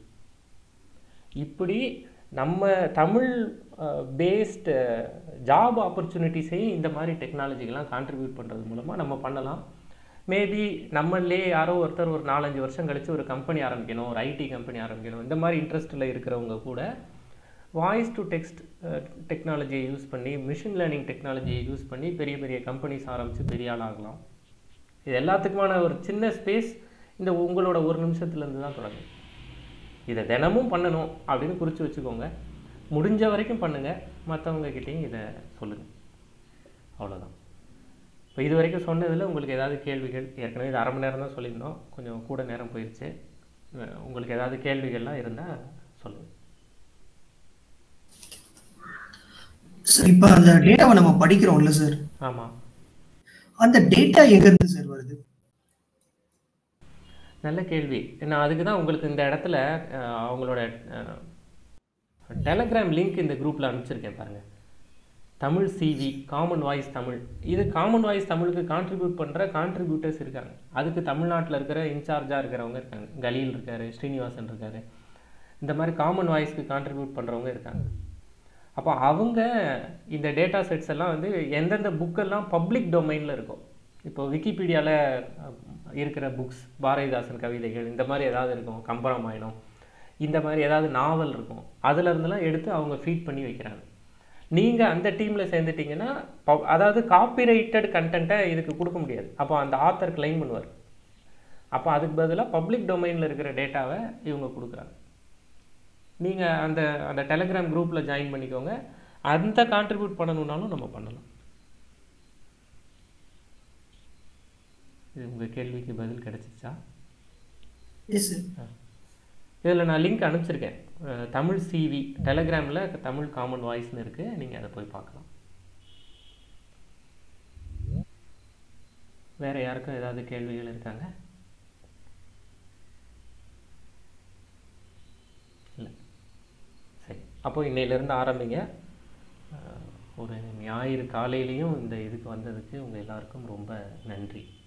இப்படி நம்ம தமிழ் பேஸ்டு ஜாப் ஆப்பர்ச்சுனிட்டிஸையும் இந்த மாதிரி டெக்னாலஜிக்கெல்லாம் கான்ட்ரிபியூட் பண்ணுறது மூலமாக நம்ம பண்ணலாம் மேபி நம்மளே யாரோ ஒருத்தர் ஒரு நாலஞ்சு வருஷம் கழிச்சு ஒரு கம்பெனி ஆரம்பிக்கணும் ஒரு ஐடி கம்பெனி ஆரம்பிக்கணும் இந்த மாதிரி இன்ட்ரெஸ்ட்டில் இருக்கிறவங்க கூட வாய்ஸ் டு டெக்ஸ்ட் டெக்னாலஜியை யூஸ் பண்ணி மிஷின் லேர்னிங் டெக்னாலஜியை யூஸ் பண்ணி பெரிய பெரிய கம்பெனிஸ் ஆரம்பித்து பெரிய ஆள் ஆகலாம் இது எல்லாத்துக்குமான ஒரு சின்ன ஸ்பேஸ் இந்த உங்களோட ஒரு நிமிஷத்துலேருந்து தான் தொடங்கும் இதை தினமும் பண்ணணும் அப்படின்னு குறித்து வச்சுக்கோங்க முடிஞ்ச வரைக்கும் பண்ணுங்கள் மற்றவங்க கிட்டேயும் இதை சொல்லுங்கள் அவ்வளோதான் இப்போ இது வரைக்கும் சொன்னதில் உங்களுக்கு ஏதாவது கேள்விகள் ஏற்கனவே இது அரை மணி நேரம் தான் சொல்லியிருந்தோம் கொஞ்சம் கூட நேரம் போயிடுச்சு அஹ் உங்களுக்கு ஏதாவது கேள்விகள்லாம் இருந்தால் சொல்லுங்கள் சார் இப்போ அந்த டேட்டாவை நம்ம படிக்கிறோம்ல சார் ஆமாம் அந்த டேட்டா எங்க இருந்து சார் வருது நல்ல கேள்வி நான் அதுக்கு தான் உங்களுக்கு இந்த இடத்துல அஹ், அவங்களோட டெலகிராம் லிங்க் இந்த குரூப்பில் அனுப்பிச்சிருக்கேன் பாருங்கள் Tamil CV common voice Tamil இது காமன் வாய்ஸ் தமிழுக்கு கான்ட்ரிபியூட் பண்ணுற கான்ட்ரிபியூட்டர்ஸ் இருக்காங்க அதுக்கு தமிழ்நாட்டில் இருக்கிற இன்சார்ஜாக இருக்கிறவங்க இருக்காங்க கலீல் இருக்காரு ஸ்ரீனிவாசன் இருக்காரு இந்த மாதிரி காமன் வாய்ஸ்க்கு கான்ட்ரிபியூட் பண்ணுறவங்க இருக்காங்க அப்போ அவங்க இந்த டேட்டா செட்ஸ் எல்லாம் வந்து எந்தெந்த புக்கெல்லாம் பப்ளிக் டொமைனில் இருக்கும் இப்போ விக்கிபீடியாவில் இருக்கிற புக்ஸ் பாரதிதாசன் கவிதைகள் இந்த மாதிரி ஏதாவது இருக்கும் கம்பராமாயணம் இந்த மாதிரி ஏதாவது நாவல் இருக்கும் அதுல இருந்தெல்லாம் எடுத்து அவங்க ஃபீட் பண்ணி வைக்கிறாங்க நீங்கள் அந்த டீமில் சேர்ந்துட்டீங்கன்னா ப- அதாவது காப்பிரைட்டட் கண்டென்ட்டை இதுக்கு கொடுக்க முடியாது அப்போ அந்த ஆத்தர் கிளைம் பண்ணுவார் அப்போ அதுக்கு பதிலாக பப்ளிக் டொமைனில் இருக்கிற டேட்டாவை இவங்க கொடுக்குறாங்க நீங்கள் அந்த அந்த டெலகிராம் குரூப்பில் ஜாயின் பண்ணிக்கோங்க அந்த கான்ட்ரிபியூட் பண்ணணுன்னாலும் நம்ம பண்ணலாம் இது உங்கள் கேள்விக்கு பதில் கிடைச்சிச்சா எஸ் சார் இதில் நான் லிங்க் அனுப்பிச்சிருக்கேன் அஹ், தமிழ் சிவி டெலகிராமில் தமிழ் காமன் வாய்ஸ்னு இருக்குது நீங்கள் அதை போய் பார்க்கலாம் வேறு யாருக்கும் ஏதாவது கேள்விகள் இருக்காங்க இல்லை சரி அப்போ இன்னையிலேருந்து ஆரம்பிங்க அஹ், ஒரு ஞாயிறு காலையிலையும் இந்த இதுக்கு வந்ததுக்கு உங்கள் எல்லாருக்கும் ரொம்ப நன்றி